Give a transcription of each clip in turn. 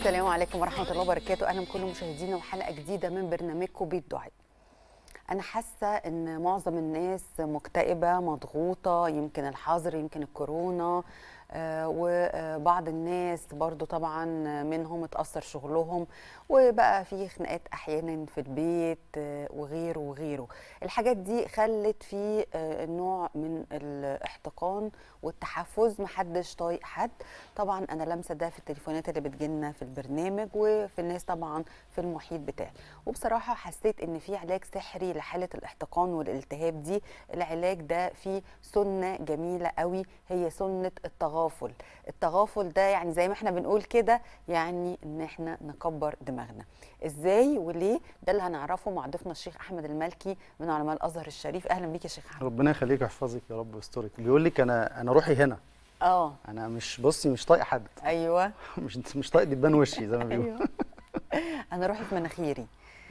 السلام عليكم ورحمة الله وبركاته أهلا بكل مشاهدينا وحلقة جديدة من برنامجكم بيت دعاء أنا حاسة إن معظم الناس مكتئبة مضغوطة يمكن الحظر يمكن الكورونا آه، وبعض الناس برضو طبعا منهم اتأثر شغلهم وبقى في خناقات أحيانا في البيت آه، وغيره وغيره الحاجات دي خلت في آه، نوع من الاحتقان والتحفز محدش طايق حد طبعا أنا لامسة ده في التليفونات اللي بتجيلنا في البرنامج وفي الناس طبعا في المحيط بتاعي وبصراحة حسيت إن في علاج سحري لحالة الاحتقان والالتهاب دي العلاج ده فيه سنة جميلة قوي هي سنة التغافل التغافل ده يعني زي ما احنا بنقول كده يعني ان احنا نكبر دماغنا ازاي وليه ده اللي هنعرفه مع ضيفنا الشيخ احمد المالكي من علماء الازهر الشريف اهلا بيك يا شيخ احمد ربنا يخليك ويحفظك يا رب ويسترك بيقول لك انا انا روحي هنا اه انا مش بصي مش طايق حد ايوه مش مش طايق دبان وشي زي ما بيقولوا ايوه انا روحي في مناخيري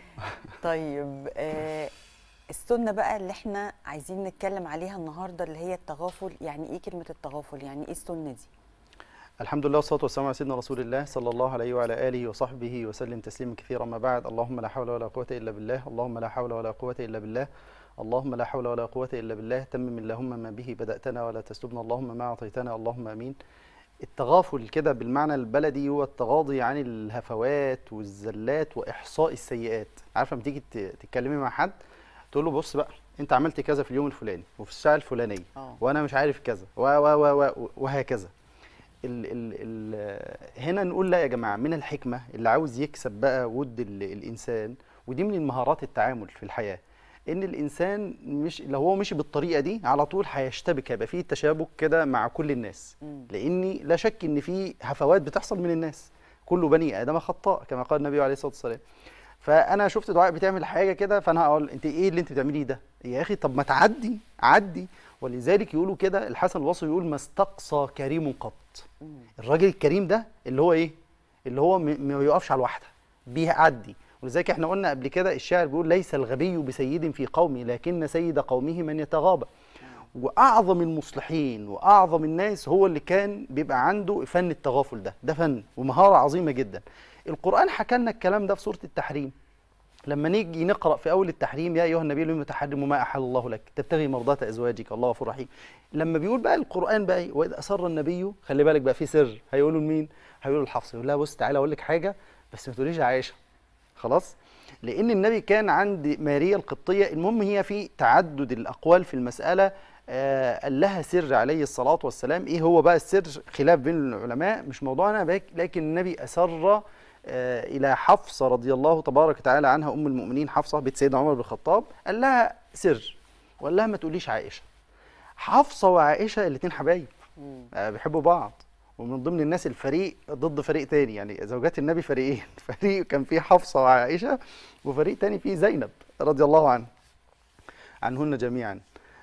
طيب آه السنه بقى اللي احنا عايزين نتكلم عليها النهارده اللي هي التغافل يعني ايه كلمه التغافل يعني ايه السنه دي الحمد لله والصلاه والسلام على سيدنا رسول الله صلى الله عليه وعلى اله وصحبه وسلم تسليما كثيرا ما بعد اللهم لا حول ولا قوه الا بالله اللهم لا حول ولا قوه الا بالله اللهم لا حول ولا قوه الا بالله تمم اللهم ما به بداتنا ولا تسلبنا اللهم ما اعطيتنا اللهم امين التغافل كده بالمعنى البلدي هو التغاضي عن الهفوات والزلات واحصاء السيئات عارفه لما تيجي ت- تتكلمي مع حد تقول له بص بقى انت عملت كذا في اليوم الفلاني وفي الساعه الفلانيه اه وانا مش عارف كذا و و و و وهكذا ال ال ال هنا نقول لا يا جماعه من الحكمه اللي عاوز يكسب بقى ود ال الانسان ودي من المهارات التعامل في الحياه ان الانسان مش لو هو مشي بالطريقه دي على طول هيشتبك هيبقى فيه تشابك كده مع كل الناس مم. لاني لا شك ان في هفوات بتحصل من الناس كل بني ادم خطاء كما قال النبي عليه الصلاه والسلام فانا شفت دعاء بتعمل حاجه كده فانا هقول انت ايه اللي انت بتعمليه ده يا اخي طب ما تعدي عدي ولذلك يقولوا كده الحسن البصري يقول ما استقصى كريم قط مم. الراجل الكريم ده اللي هو ايه اللي هو م- ما يقفش على الواحده بيعدي ولذلك احنا قلنا قبل كده الشاعر بيقول ليس الغبي بسيد في قومه لكن سيد قومه من يتغاضى واعظم المصلحين واعظم الناس هو اللي كان بيبقى عنده فن التغافل ده ده فن ومهاره عظيمه جدا القران حكى لنا الكلام ده في سوره التحريم لما نيجي نقرا في اول التحريم يا ايها النبي لم تحرم ما احل الله لك تبتغي مرضات ازواجك الله غفور رحيم لما بيقول بقى القران بقى إيه؟ واذا اسر النبي خلي بالك بقى في سر هيقولوا لمين هيقولوا لحفصه يقول لها بص تعالى اقول لك حاجه بس ما تقوليش عائشه خلاص لان النبي كان عند ماريا القبطيه المهم هي في تعدد الاقوال في المساله آه قال لها سر عليه الصلاه والسلام ايه هو بقى السر خلاف بين العلماء مش موضوعنا باك- لكن النبي اسر آه الى حفصه رضي الله تبارك وتعالى عنها ام المؤمنين حفصه بنت سيدنا عمر بن الخطاب قال لها سر وقال لها ما تقوليش عائشه حفصه وعائشه الاثنين حبايب مم. آه، بيحبوا بعض ومن ضمن الناس الفريق ضد فريق تاني يعني زوجات النبي فريقين فريق كان فيه حفصة وعائشة وفريق تاني فيه زينب رضي الله عنه عنهن جميعا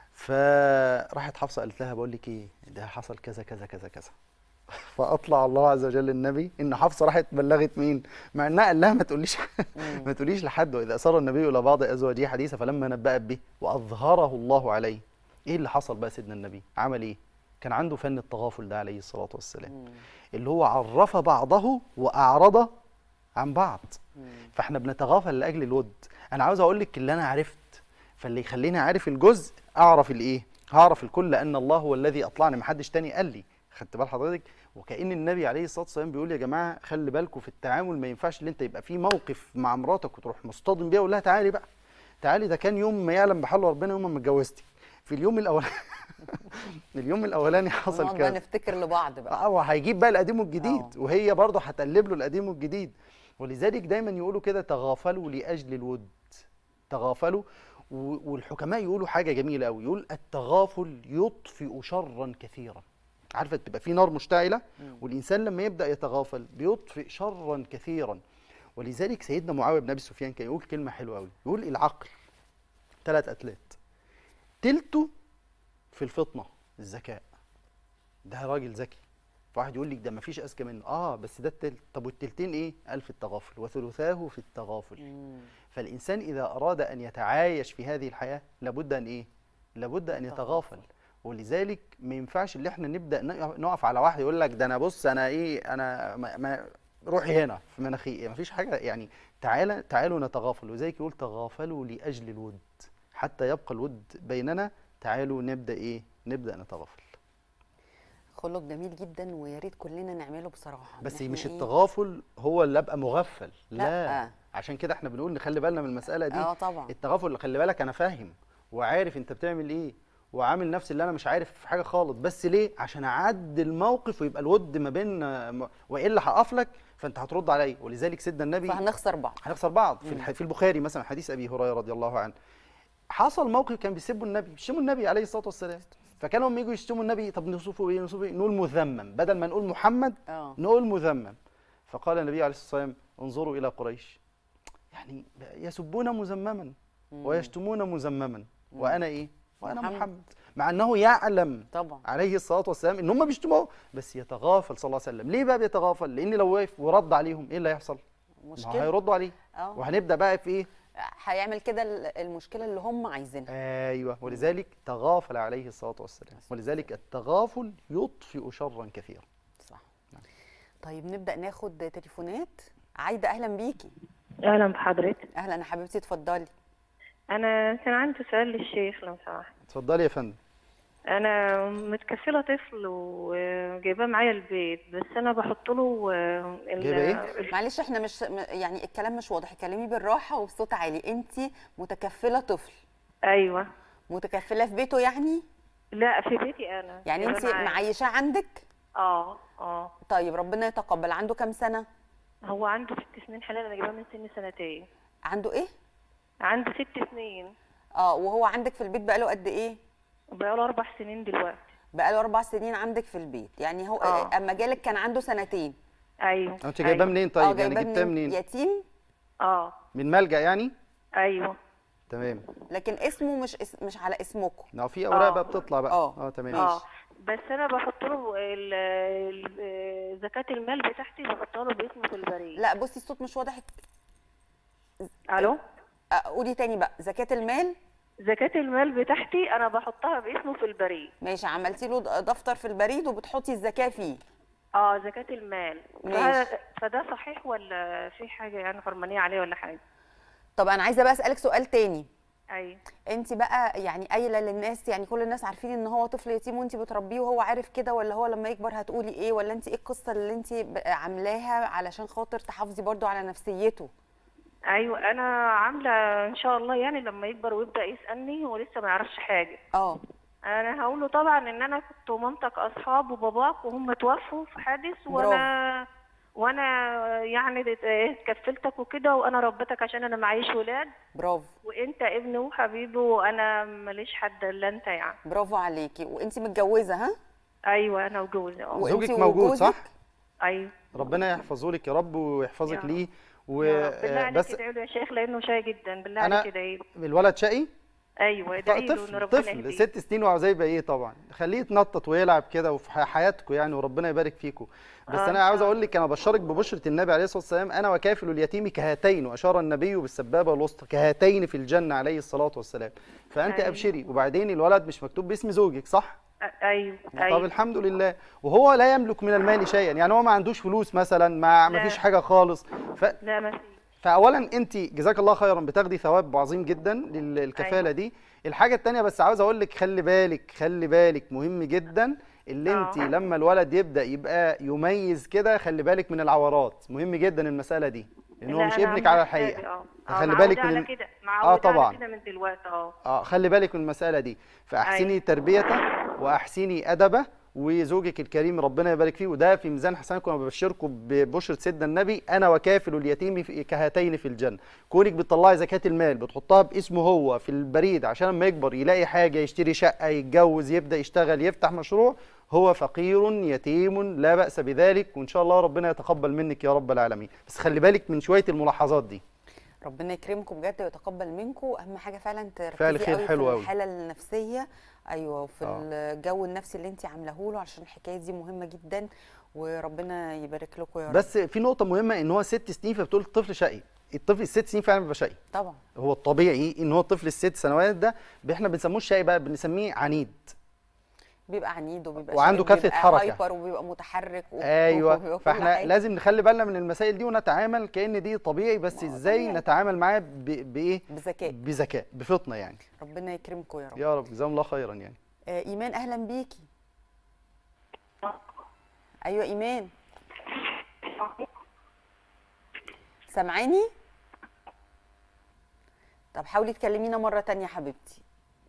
فراحت حفصة قالت لها بقول لك ايه ده حصل كذا كذا كذا كذا فاطلع الله عز وجل النبي ان حفصه راحت بلغت مين مع انها قال لها ما تقوليش مم. ما تقوليش لحد واذا اسر النبي الى بعض ازواجه حديثا فلما نبأت به واظهره الله عليه ايه اللي حصل بقى سيدنا النبي عمل ايه كان عنده فن التغافل ده عليه الصلاه والسلام مم. اللي هو عرف بعضه واعرض عن بعض مم. فاحنا بنتغافل لاجل الود انا عاوز اقول لك اللي انا عرفت فاللي يخليني عارف الجزء اعرف الايه هعرف الكل لان الله هو الذي اطلعني ما حدش تاني قال لي خدت بال حضرتك وكأن النبي عليه الصلاه والسلام بيقول يا جماعه خلي بالكم في التعامل ما ينفعش ان انت يبقى في موقف مع مراتك وتروح مصطدم بيها ولا لها تعالي بقى تعالي ده كان يوم ما يعلم بحاله ربنا يوم ما اتجوزتي في اليوم الاولاني اليوم الاولاني حصل ونقعد بقى كذا نفتكر لبعض بقى اه وهيجيب بقى القديم والجديد آه. وهي برضه هتقلب له القديم والجديد ولذلك دايما يقولوا كده تغافلوا لاجل الود تغافلوا و- والحكماء يقولوا حاجه جميله قوي يقول التغافل يطفئ شرا كثيرا عارفه تبقى في نار مشتعله مم. والانسان لما يبدا يتغافل بيطفئ شرا كثيرا ولذلك سيدنا معاويه بن ابي سفيان كان يقول كلمه حلوه قوي يقول العقل ثلاث اتلات تلته في الفطنه الذكاء ده راجل ذكي فواحد يقول لك ده مفيش اذكى منه اه بس ده التلت طب والتلتين ايه قال في التغافل وثلثاه في التغافل مم. فالانسان اذا اراد ان يتعايش في هذه الحياه لابد ان ايه لابد ان يتغافل. يتغافل ولذلك ما ينفعش ان احنا نبدا نقف- نقف على واحد يقول لك ده انا بص انا ايه انا ما ما روحي هنا في مناخيري مفيش حاجه يعني تعالى تعالوا نتغافل وزيك يقول تغافلوا لاجل الود حتى يبقى الود بيننا تعالوا نبدا ايه نبدا نتغافل خلق جميل جدا ويا ريت كلنا نعمله بصراحه بس إن مش إحنا إيه؟ التغافل هو اللي ابقى مغفل لا, لأ. عشان كده احنا بنقول نخلي بالنا من المساله دي اه طبعا التغافل اللي خلي بالك انا فاهم وعارف انت بتعمل ايه وعامل نفسي اللي انا مش عارف في حاجه خالص بس ليه عشان اعدي الموقف ويبقى الود ما بيننا م- والا هقف لك فانت هترد عليا ولذلك سيدنا النبي فهنخسر بعض هنخسر بعض في الح- في البخاري مثلا حديث ابي هريره رضي الله عنه حصل موقف كان بيسبوا النبي بيشتموا النبي عليه الصلاه والسلام فكانوا لما يجوا يشتموا النبي طب نوصفه ايه نوصفه ايه نقول مذمم بدل ما نقول محمد اه نقول مذمم فقال النبي عليه الصلاه والسلام انظروا الى قريش يعني يسبون مذمما ويشتمون مذمما وانا ايه وانا محمد. محمد مع انه يعلم طبعا عليه الصلاه والسلام ان هم بيشتموه بس يتغافل صلى الله عليه وسلم ليه بقى بيتغافل لان لو وقف ورد عليهم ايه اللي هيحصل ما هو مشكله هيردوا عليه اه وهنبدا بقى في ايه هيعمل كده ال- المشكله اللي هم عايزينها ايوه ولذلك تغافل عليه الصلاه والسلام ولذلك التغافل يطفئ شرا كثيرا صح طيب نبدا ناخد تليفونات عايده اهلا بيكي اهلا بحضرتك اهلا يا حبيبتي اتفضلي انا كان عندي سؤال للشيخ لو سمحت اتفضلي يا فندم انا متكفله طفل وجايباه معايا البيت بس انا بحط له آه، ال- جايبة إيه؟ ال- معلش احنا مش م- يعني الكلام مش واضح اتكلمي بالراحه وبصوت عالي انت متكفله طفل ايوه متكفله في بيته يعني لا في بيتي انا يعني جايباه انت معايا. معيشاه عندك اه اه طيب ربنا يتقبل عنده كام سنه هو عنده ست سنين حاليا انا جايباه من سن سنتين عنده ايه عنده ست سنين اه وهو عندك في البيت بقاله قد ايه بقاله اربع سنين دلوقتي بقاله اربع سنين عندك في البيت يعني هو آه. اما جالك كان عنده سنتين ايوه انت جايباه منين اه طيب يعني جايباه جبتها منين يتيم اه من ملجا يعني ايوه تمام لكن اسمه مش اس... مش على اسمكم لو في اوراق آه. بقى بتطلع بقى آه. اه تمام اه بس انا بحط له ال- ال- زكاه المال بتاعتي بحطها له باسمه في البريد لا بصي الصوت مش واضح الو آه، قولي تاني بقى زكاة المال زكاة المال بتاعتي أنا بحطها باسمه في البريد ماشي عملتي له د- دفتر في البريد وبتحطي الزكاة فيه اه زكاة المال ماشي. فهذا- فده صحيح ولا في حاجة يعني حرمانية عليه ولا حاجة طب انا عايزة بقى اسألك سؤال تاني أيوة انت بقى يعني قايله للناس يعني كل الناس عارفين ان هو طفل يتيم وانت بتربيه وهو عارف كده ولا هو لما يكبر هتقولي ايه ولا انت ايه القصه اللي انت ب- عاملاها علشان خاطر تحافظي برضو على نفسيته أيوة أنا عاملة إن شاء الله يعني لما يكبر ويبدأ يسألني هو لسه ما يعرفش حاجة اه أنا هقول له طبعا إن أنا كنت مامتك أصحاب وباباك وهم توفوا في حادث وأنا وأنا يعني ات- كفلتك وكده وأنا ربيتك عشان أنا معيش ولاد برافو وأنت ابني وحبيبي وأنا ماليش حد إلا أنت يعني برافو عليكي وانت متجوزه ها أيوة أنا وجوزي اه وانتي زوجك موجود وجوزك؟ صح أيوة ربنا يحفظه لك يا رب ويحفظك يا رب. ليه يا رب. بالله عليك وبس ادعي له يا شيخ لانه شاي جدا بالله أنا- عليك ادعي له الولد شقي ايوه ادعي له ان طفل ربنا طفل يهديه ست سنين وعاوز يبقى ايه طبعا خليه يتنطط ويلعب كده وفي ح- حياتكم يعني وربنا يبارك فيكم بس آه، انا إن عاوز شاء اقول لك انا بشرك ببشره النبي عليه الصلاه والسلام انا وكافل اليتيم كهاتين واشار النبي بالسبابه الوسطى كهاتين في الجنه عليه الصلاه والسلام فانت أيوة. ابشري وبعدين الولد مش مكتوب باسم زوجك صح أ- ايوه طب ايوه الحمد لله وهو لا يملك من المال شيئا يعني هو ما عندوش فلوس مثلا ما ما لا. فيش حاجه خالص ف... لا ما في فاولا انت جزاك الله خيرا بتاخدي ثواب عظيم جدا للكفاله أيوة. دي الحاجه الثانيه بس عاوز اقول لك خلي بالك خلي بالك مهم جدا اللي انت آه. لما الولد يبدا يبقى يميز كده خلي بالك من العورات مهم جدا المساله دي لان هو لا، مش أنا ابنك عاملة على حسابي، الحقيقه اه فخلي آه، بالك معودة من على كده اه معودة طبعا على كده من دلوقتي اه اه خلي بالك من المساله دي فاحسني أيوة. تربيته واحسني ادبه وزوجك الكريم ربنا يبارك فيه وده في ميزان حسناتكم انا ببشركم ببشره سيدنا النبي انا وكافل اليتيم في كهاتين في الجنه كونك بتطلعي زكاه المال بتحطها باسمه هو في البريد عشان لما يكبر يلاقي حاجه يشتري شقه يتجوز يبدا يشتغل يفتح مشروع هو فقير يتيم لا باس بذلك وان شاء الله ربنا يتقبل منك يا رب العالمين بس خلي بالك من شويه الملاحظات دي ربنا يكرمكم بجد ويتقبل منكم اهم حاجه فعلا فعل تركزي خير قوي حلو في أوي. الحاله النفسيه ايوه وفي آه. الجو النفسي اللي انت عاملاه له عشان الحكايه دي مهمه جدا وربنا يبارك لكم يا رب بس في نقطه مهمه ان هو ست سنين فبتقول الطفل شقي الطفل الست سنين فعلا بيبقى شقي طبعا هو الطبيعي ان هو الطفل الست سنوات ده احنا بنسموه الشقي بقى بنسميه عنيد بيبقى عنيد وبيبقى وعنده شقي كثرة وبيبقى حركة. هايبر وبيبقى متحرك و- ايوه وبيبقى كل فاحنا حاجة. لازم نخلي بالنا من المسائل دي ونتعامل كأن دي طبيعي بس ما هو ازاي طبيعي. نتعامل معاه ب- بايه بذكاء بذكاء بفطنه يعني ربنا يكرمكم يا رب يا رب جزاهم الله خيرا يعني آه ايمان اهلا بيكي ايوه ايمان سامعاني طب حاولي تكلمينا مره تانية يا حبيبتي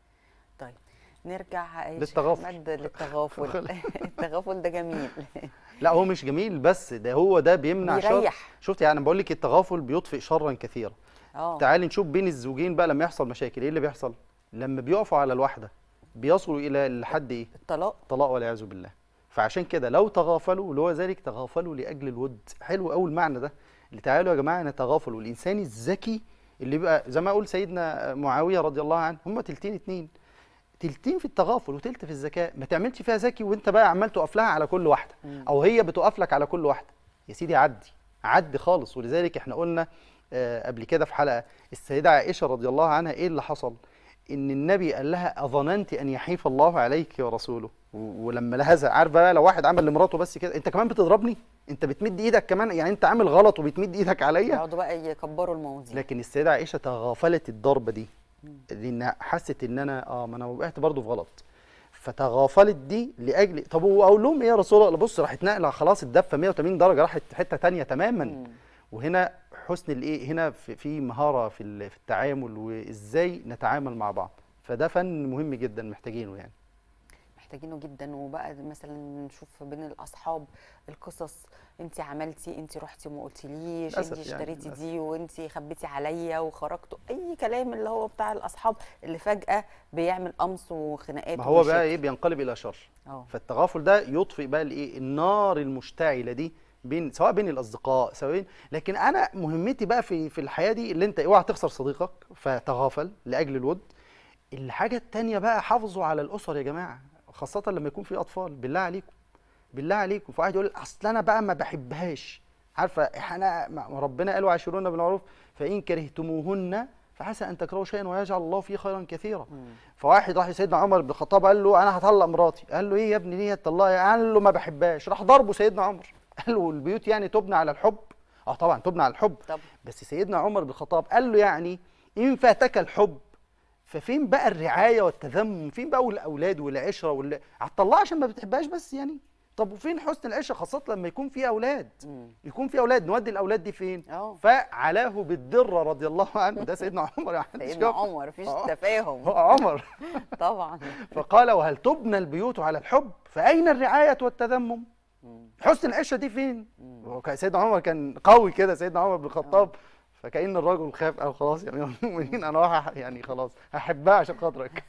طيب نرجع يا شيخ للتغافل. أحمد للتغافل التغافل ده جميل لا هو مش جميل بس ده هو ده بيمنع شر بيريح. شفت يعني بقول لك التغافل بيطفئ شرا كثيرا اه تعالي نشوف بين الزوجين بقى لما يحصل مشاكل ايه اللي بيحصل لما بيقفوا على الواحده بيصلوا الى الحد ايه الطلاق طلاق والعياذ بالله فعشان كده لو تغافلوا اللي هو ذلك تغافلوا لاجل الود حلو قوي المعنى ده اللي تعالوا يا جماعه نتغافل والانسان الذكي اللي بيبقى زي ما اقول سيدنا معاويه رضي الله عنه هم تلتين اتنين تلتين في التغافل وتلت في الذكاء ما تعملش فيها ذكي وانت بقى عمال تقف لها على كل واحده او هي بتقف لك على كل واحده يا سيدي عدي عدي خالص ولذلك احنا قلنا آه، قبل كده في حلقه السيده عائشه رضي الله عنها ايه اللي حصل ان النبي قال لها اظننت ان يحيف الله عليك ورسوله و- ولما لهذا عارفه بقى لو واحد عمل لمراته بس كده انت كمان بتضربني انت بتمد ايدك كمان يعني انت عامل غلط وبتمد ايدك عليا يقعدوا بقى يكبروا المواضيع لكن السيده عائشه تغافلت الضربه دي لان حست ان انا اه ما انا وقعت برضه في غلط فتغافلت دي لاجل طب واقول لهم ايه يا رسول الله بص راحت نقله خلاص الدفه 180 درجه راحت حته تانية تماما وهنا حسن الايه هنا في, في مهاره في ال- في التعامل وازاي نتعامل مع بعض فده فن مهم جدا محتاجينه يعني محتاجينه جدا وبقى مثلا نشوف بين الاصحاب القصص انت عملتي انت رحتي وما قلتليش انت للأسف يعني، اشتريتي للأسف. دي وانت خبيتي عليا وخرجتوا اي كلام اللي هو بتاع الاصحاب اللي فجاه بيعمل قمص وخناقات ما هو بقى ومشاكل. ايه بينقلب الى شر اه فالتغافل ده يطفئ بقى الايه النار المشتعله دي بين سواء بين الاصدقاء سواء بين لكن انا مهمتي بقى في في الحياه دي اللي انت اوعى تخسر صديقك فتغافل لاجل الود الحاجه التانية بقى حافظوا على الاسر يا جماعه خاصه لما يكون في اطفال بالله عليكم بالله عليكم فواحد يقول اصل انا بقى ما بحبهاش عارفه احنا ما- ربنا قال وعاشرونا بالمعروف فان كرهتموهن فعسى ان تكرهوا شيئا ويجعل الله فيه خيرا كثيرا فواحد راح لسيدنا عمر بن الخطاب قال له انا هطلق مراتي قال له ايه يا ابني ليه هتطلقي قال له ما بحبهاش راح ضربه سيدنا عمر قال له البيوت يعني تبنى على الحب اه طبعا تبنى على الحب طب بس سيدنا عمر بن الخطاب قال له يعني ان فاتك الحب ففين بقى الرعايه والتذمم فين بقى الاولاد والعشره وال هتطلعها عشان ما بتحبهاش بس يعني طب وفين حسن العشره خاصه لما يكون في اولاد مم. يكون في اولاد نودي الاولاد دي فين اه فعلاه بالدره رضي الله عنه ده سيدنا عمر يعني محدش سيدنا يقف. عمر مفيش آه. تفاهم هو عمر طبعا فقال وهل تبنى البيوت على الحب فأين الرعاية والتذمم حسن العشرة دي فين هو كان سيدنا عمر كان قوي كده سيدنا عمر بن الخطاب فكأن الرجل خاف أو خلاص يعني المؤمنين أنا راح يعني خلاص هحبها عشان خاطرك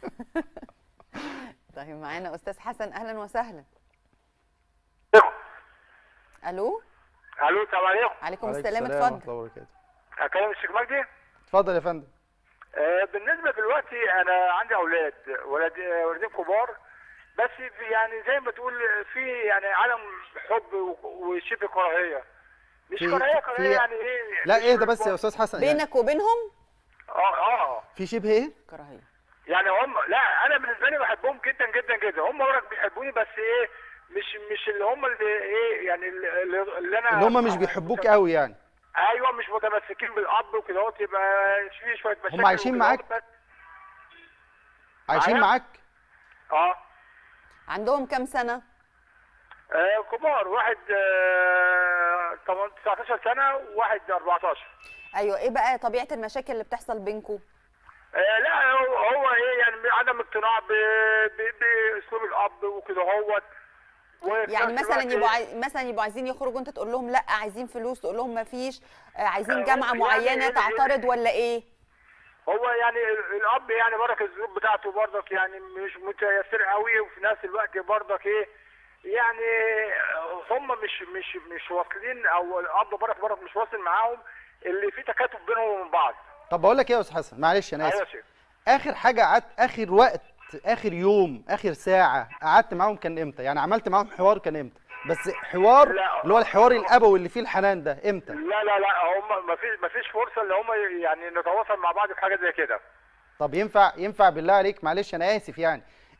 طيب معانا استاذ حسن اهلا وسهلا الو الو السلام عليكم عليكم عليكم السلام ورحمة اتفضل الله وبركاته اكلم الشيخ مجدي اتفضل يا فندم آه بالنسبه دلوقتي انا عندي اولاد ولد آه، ولدين كبار بس في يعني زي ما تقول في يعني عالم حب و- وشبه كراهيه مش في- كراهيه في- كراهيه يعني ايه لا مش ايه ده بس يا أستاذ حسن يعني بينك وبينهم اه اه في شبه ايه؟ كراهيه يعني هم لا انا بالنسبه لي بحبهم جدا جدا جدا هم ورك بيحبوني بس ايه مش مش اللي هم اللي ايه يعني اللي, اللي انا اللي هم مش بيحبوك قوي يعني ايوه مش متمسكين بالاب وكده اهوت يبقى في شويه مشاكل عايشين وكده معاك؟ اهوت بس- عايشين معايا؟ معاك؟ اه عندهم كام سنه آه، كبار واحد آه، 18 19 سنة وواحد 14 ايوه ايه بقى طبيعه المشاكل اللي بتحصل بينكم آه، لا هو, هو ايه يعني عدم اقتناع ب- ب- باسلوب الاب وكده هوت وفي يعني نفس مثلا الوقت يبقوا عاي... مثلا يبقوا عايزين يخرجوا انت تقول لهم لا عايزين فلوس تقول لهم ما فيش عايزين آه، جامعه يعني- معينه يعني- تعترض ولا ايه هو يعني ال- الاب يعني برك الظروف بتاعته برضك يعني مش متيسر قوي وفي نفس الوقت برضك ايه يعني هم مش مش مش واصلين او الاب برك برك مش واصل معاهم اللي في تكاتف بينهم وبين بعض طب بقول لك ايه يا أستاذ حسن معلش أنا ايوه يا آسف شيخ اخر حاجه قعدت اخر وقت اخر يوم اخر ساعه قعدت معاهم كان امتى يعني عملت معاهم حوار كان امتى بس حوار لا. اللي هو الحوار الابوي اللي فيه الحنان ده امتى لا لا لا هم ما فيش ما فيش فرصه اللي هم يعني نتواصل مع بعض في حاجه زي كده طب ينفع ينفع بالله عليك معلش انا اسف يعني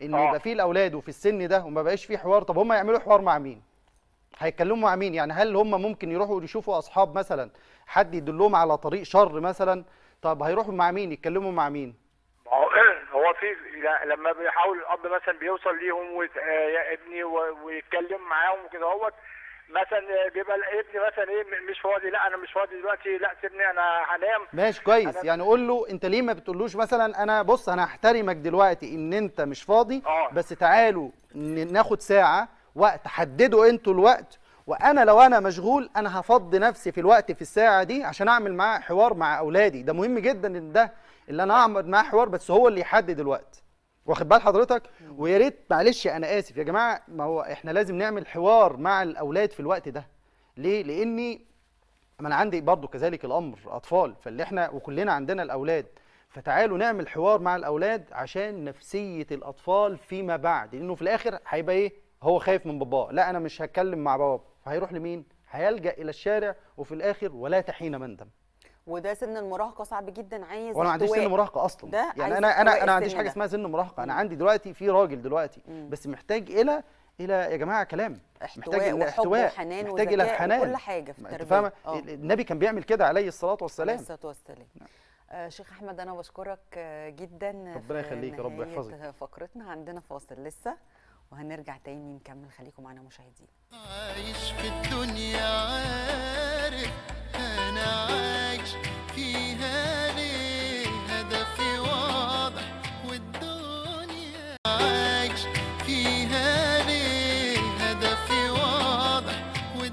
ان آه. يبقى فيه الاولاد وفي السن ده وما بقاش فيه حوار طب هم يعملوا حوار مع مين هيتكلموا مع مين يعني هل هم ممكن يروحوا يشوفوا اصحاب مثلا حد يدلهم على طريق شر مثلا طب هيروحوا مع مين يتكلموا مع مين ما هو هو في لا- لما بيحاول الاب مثلا بيوصل ليهم ويت- آه، يا ابني و- ويتكلم معاهم وكده اهوت مثلا بيبقى ابني مثلا ايه م- مش فاضي لا انا مش فاضي دلوقتي لا سيبني انا هنام ماشي كويس أنا- يعني قول له انت ليه ما بتقولوش مثلا انا بص انا هحترمك دلوقتي ان انت مش فاضي آه. بس تعالوا ن- ناخد ساعه وقت حددوا انتوا الوقت وانا لو انا مشغول انا هفضي نفسي في الوقت في الساعه دي عشان اعمل معاه حوار مع اولادي ده مهم جدا ان ده اللي انا اعمل معاه حوار بس هو اللي يحدد الوقت واخد بال حضرتك ويا ريت معلش انا اسف يا جماعه ما هو احنا لازم نعمل حوار مع الاولاد في الوقت ده ليه لاني ما انا عندي برضو كذلك الامر اطفال فاللي احنا وكلنا عندنا الاولاد فتعالوا نعمل حوار مع الاولاد عشان نفسيه الاطفال فيما بعد لانه في الاخر هيبقى ايه هو خايف من باباه لا انا مش هتكلم مع بابا فهيروح لمين هيلجا الى الشارع وفي الاخر ولا تحين مندم وده سن المراهقه صعب جدا عايز وانا ما عنديش سن احتواء. مراهقه اصلا ده يعني عايز انا انا احتواء انا ما عنديش السن حاجه ده. اسمها سن مراهقه انا مم. عندي دلوقتي في راجل دلوقتي مم. بس محتاج الى الى يا جماعه كلام محتاج احتواء الى وحب احتواء وحنان محتاج الى وذكاء الحنان وكل حاجه في ما انت التربيه فاهمه آه. النبي كان بيعمل كده عليه الصلاه والسلام عليه الصلاه والسلام آه شيخ احمد انا بشكرك آه، جدا ربنا في يخليك يا رب نهاية يحفظك. فقرتنا عندنا فاصل لسه وهنرجع تاني نكمل خليكم معانا مشاهدين عايش في الدنيا عارف انا عايش فيها ليه هدفي واضح والدنيا عايش فيها ليه هدفي واضح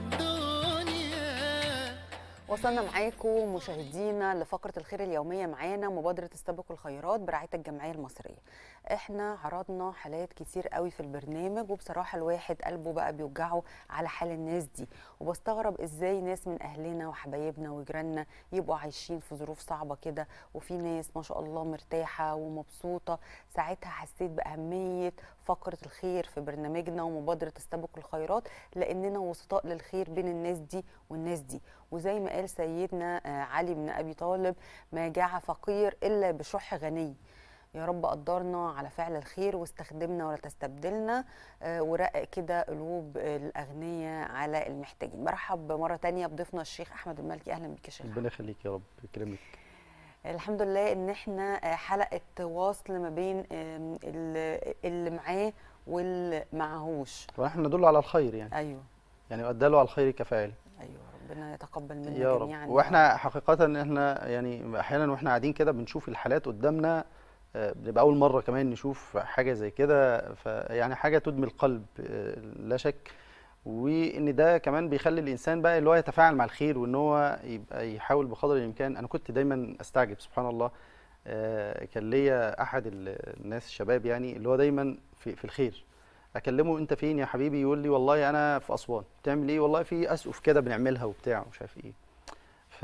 والدنيا وصلنا معاكم مشاهدينا لفقره الخير اليوميه معانا مبادره استبقوا الخيرات برعايه الجمعيه المصريه احنا عرضنا حالات كتير قوي في البرنامج وبصراحه الواحد قلبه بقى بيوجعه على حال الناس دي وبستغرب ازاي ناس من اهلنا وحبايبنا وجيراننا يبقوا عايشين في ظروف صعبه كده وفي ناس ما شاء الله مرتاحه ومبسوطه ساعتها حسيت باهميه فقره الخير في برنامجنا ومبادره استبقوا الخيرات لاننا وسطاء للخير بين الناس دي والناس دي وزي ما قال سيدنا آه، علي بن ابي طالب ما جاع فقير الا بشح غني يا رب قدرنا على فعل الخير واستخدمنا ولا تستبدلنا آه، ورقق كده قلوب الاغنياء على المحتاجين برحب مره تانية بضيفنا الشيخ احمد المالكي اهلا بك يا شيخ ربنا يخليك يا رب يكرمك الحمد لله ان احنا آه، حلقه وصل ما بين آم، ال- اللي معاه واللي معهوش ونحن ندل على الخير يعني ايوه يعني اداله على الخير كفاعل ايوه ربنا يتقبل منا يا رب جميعا واحنا حقيقه ان احنا يعني احيانا واحنا قاعدين كده بنشوف الحالات قدامنا آه، بنبقى اول مره كمان نشوف حاجه زي كده فيعني حاجه تدمي القلب آه، لا شك وان ده كمان بيخلي الانسان بقى اللي هو يتفاعل مع الخير وان هو يبقى يحاول بقدر الامكان انا كنت دايما استعجب سبحان الله آه، كان ليا احد ال- الناس الشباب يعني اللي هو دايما في, في الخير اكلمه انت فين يا حبيبي يقول لي والله انا في اسوان بتعمل ايه والله في اسقف كده بنعملها وبتاع ومش عارف ايه ف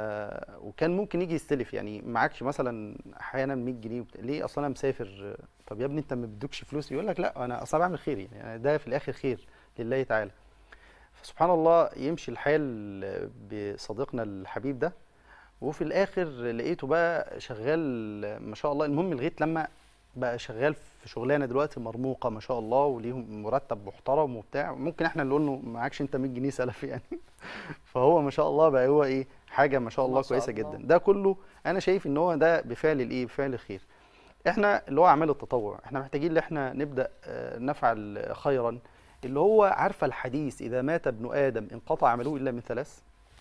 وكان ممكن يجي يستلف يعني معكش مثلا احيانا 100 جنيه وبتاع. ليه اصلا انا مسافر طب يا ابني انت ما بدكش فلوس يقول لك لا انا اصلا بعمل خير يعني أنا ده في الاخر خير لله تعالى فسبحان الله يمشي الحال بصديقنا الحبيب ده وفي الاخر لقيته بقى شغال ما شاء الله المهم لغايه لما بقى شغال في شغلانه دلوقتي مرموقه ما شاء الله وليهم مرتب محترم وبتاع ممكن احنا اللي قلنا معكش انت 100 جنيه سلف يعني فهو ما شاء الله بقى هو ايه حاجه ما شاء الله ما شاء كويسه الله. جدا ده كله انا شايف ان هو ده بفعل الايه بفعل الخير احنا اللي هو اعمال التطوع احنا محتاجين ان احنا نبدا آه، نفعل خيرا اللي هو عارفه الحديث اذا مات ابن ادم انقطع عمله الا من ثلاث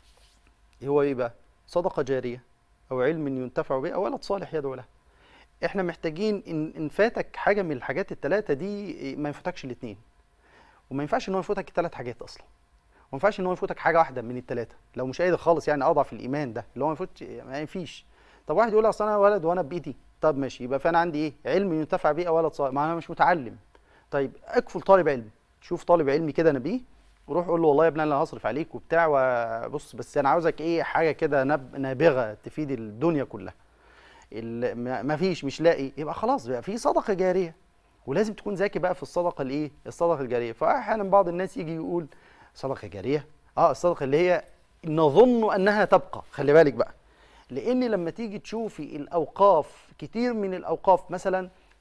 إيه هو ايه بقى صدقه جاريه او علم ينتفع به او ولد صالح يدعو له احنا محتاجين ان ان فاتك حاجه من الحاجات الثلاثه دي ما يفوتكش الاثنين وما ينفعش ان هو يفوتك الثلاث حاجات اصلا وما ينفعش ان هو يفوتك حاجه واحده من الثلاثه لو مش قادر خالص يعني اضعف الايمان ده اللي هو ما يفوتش ما ينفيش طب واحد يقول اصل انا ولد وانا بايدي طب ماشي يبقى فانا عندي ايه علم ينتفع به او ولد صالح ما انا مش متعلم طيب اكفل طالب علم شوف طالب علمي كده نبيه وروح قول له والله يا ابني انا هصرف عليك وبتاع وبص بس انا عاوزك ايه حاجه كده نب- نابغه تفيد الدنيا كلها ال- ما ما فيش مش لاقي يبقى خلاص بقى في صدقه جاريه ولازم تكون ذكي بقى في الصدقه الايه الصدقه الجاريه فاحيانا بعض الناس يجي يقول صدقه جاريه اه الصدقه اللي هي نظن انها تبقى خلي بالك بقى لان لما تيجي تشوفي الاوقاف كتير من الاوقاف مثلا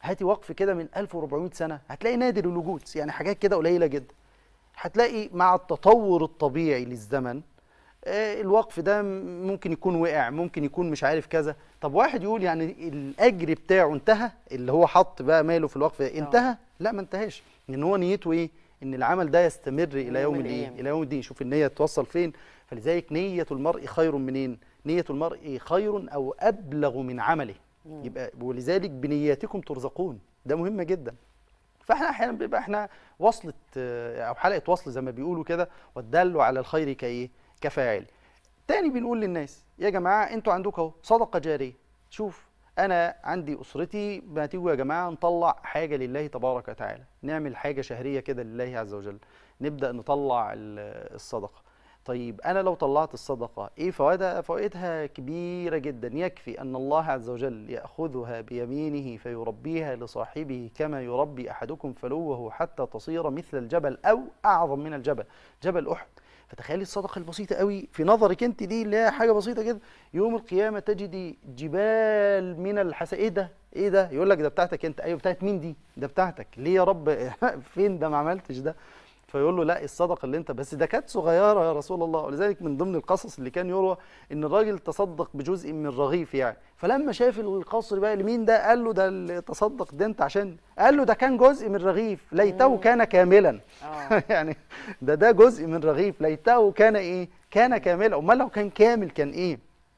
هاتي وقف كده من 1400 سنه هتلاقي نادر الوجود يعني حاجات كده قليله جدا هتلاقي مع التطور الطبيعي للزمن آه، الوقف ده م- ممكن يكون وقع ممكن يكون مش عارف كذا طب واحد يقول يعني الاجر بتاعه انتهى اللي هو حط بقى ماله في الوقف ده انتهى لا ما انتهاش لان هو نيته ايه ان العمل ده يستمر الى يوم يوم الايه القيامة. الى يوم الدين شوف النيه توصل فين فلذلك نيه المرء خير منين نيه المرء خير او ابلغ من عمله يبقى ولذلك بنياتكم ترزقون ده مهم جدا فاحنا احيانا بيبقى احنا وصلة آه، او حلقه وصل زي ما بيقولوا كده والدل على الخير كايه كفاعل تاني بنقول للناس يا جماعه انتوا عندكم اهو صدقه جاريه شوف انا عندي اسرتي ما تيجوا يا جماعه نطلع حاجه لله تبارك وتعالى نعمل حاجه شهريه كده لله عز وجل نبدا نطلع ال- الصدقه طيب انا لو طلعت الصدقه ايه فوائدها فوائدها كبيره جدا يكفي ان الله عز وجل ياخذها بيمينه فيربيها لصاحبه كما يربي احدكم فلوه حتى تصير مثل الجبل او اعظم من الجبل جبل احد فتخيلي الصدقه البسيطه قوي في نظرك انت دي اللي هي حاجه بسيطه كده يوم القيامه تجدي جبال من الحسا ايه ده ايه ده يقول لك ده بتاعتك انت ايوه بتاعت مين دي ده بتاعتك ليه يا رب فين ده ما عملتش ده فيقول له لا الصدقه اللي انت بس ده كانت صغيره يا رسول الله ولذلك من ضمن القصص اللي كان يروى ان الراجل تصدق بجزء من رغيف يعني فلما شاف القصر بقى لمين ده قال له ده اللي تصدق ده انت عشان قال له ده كان جزء من رغيف ليته كان كاملا اه يعني ده ده جزء من رغيف ليته كان ايه كان كاملا امال لو كان كامل كان ايه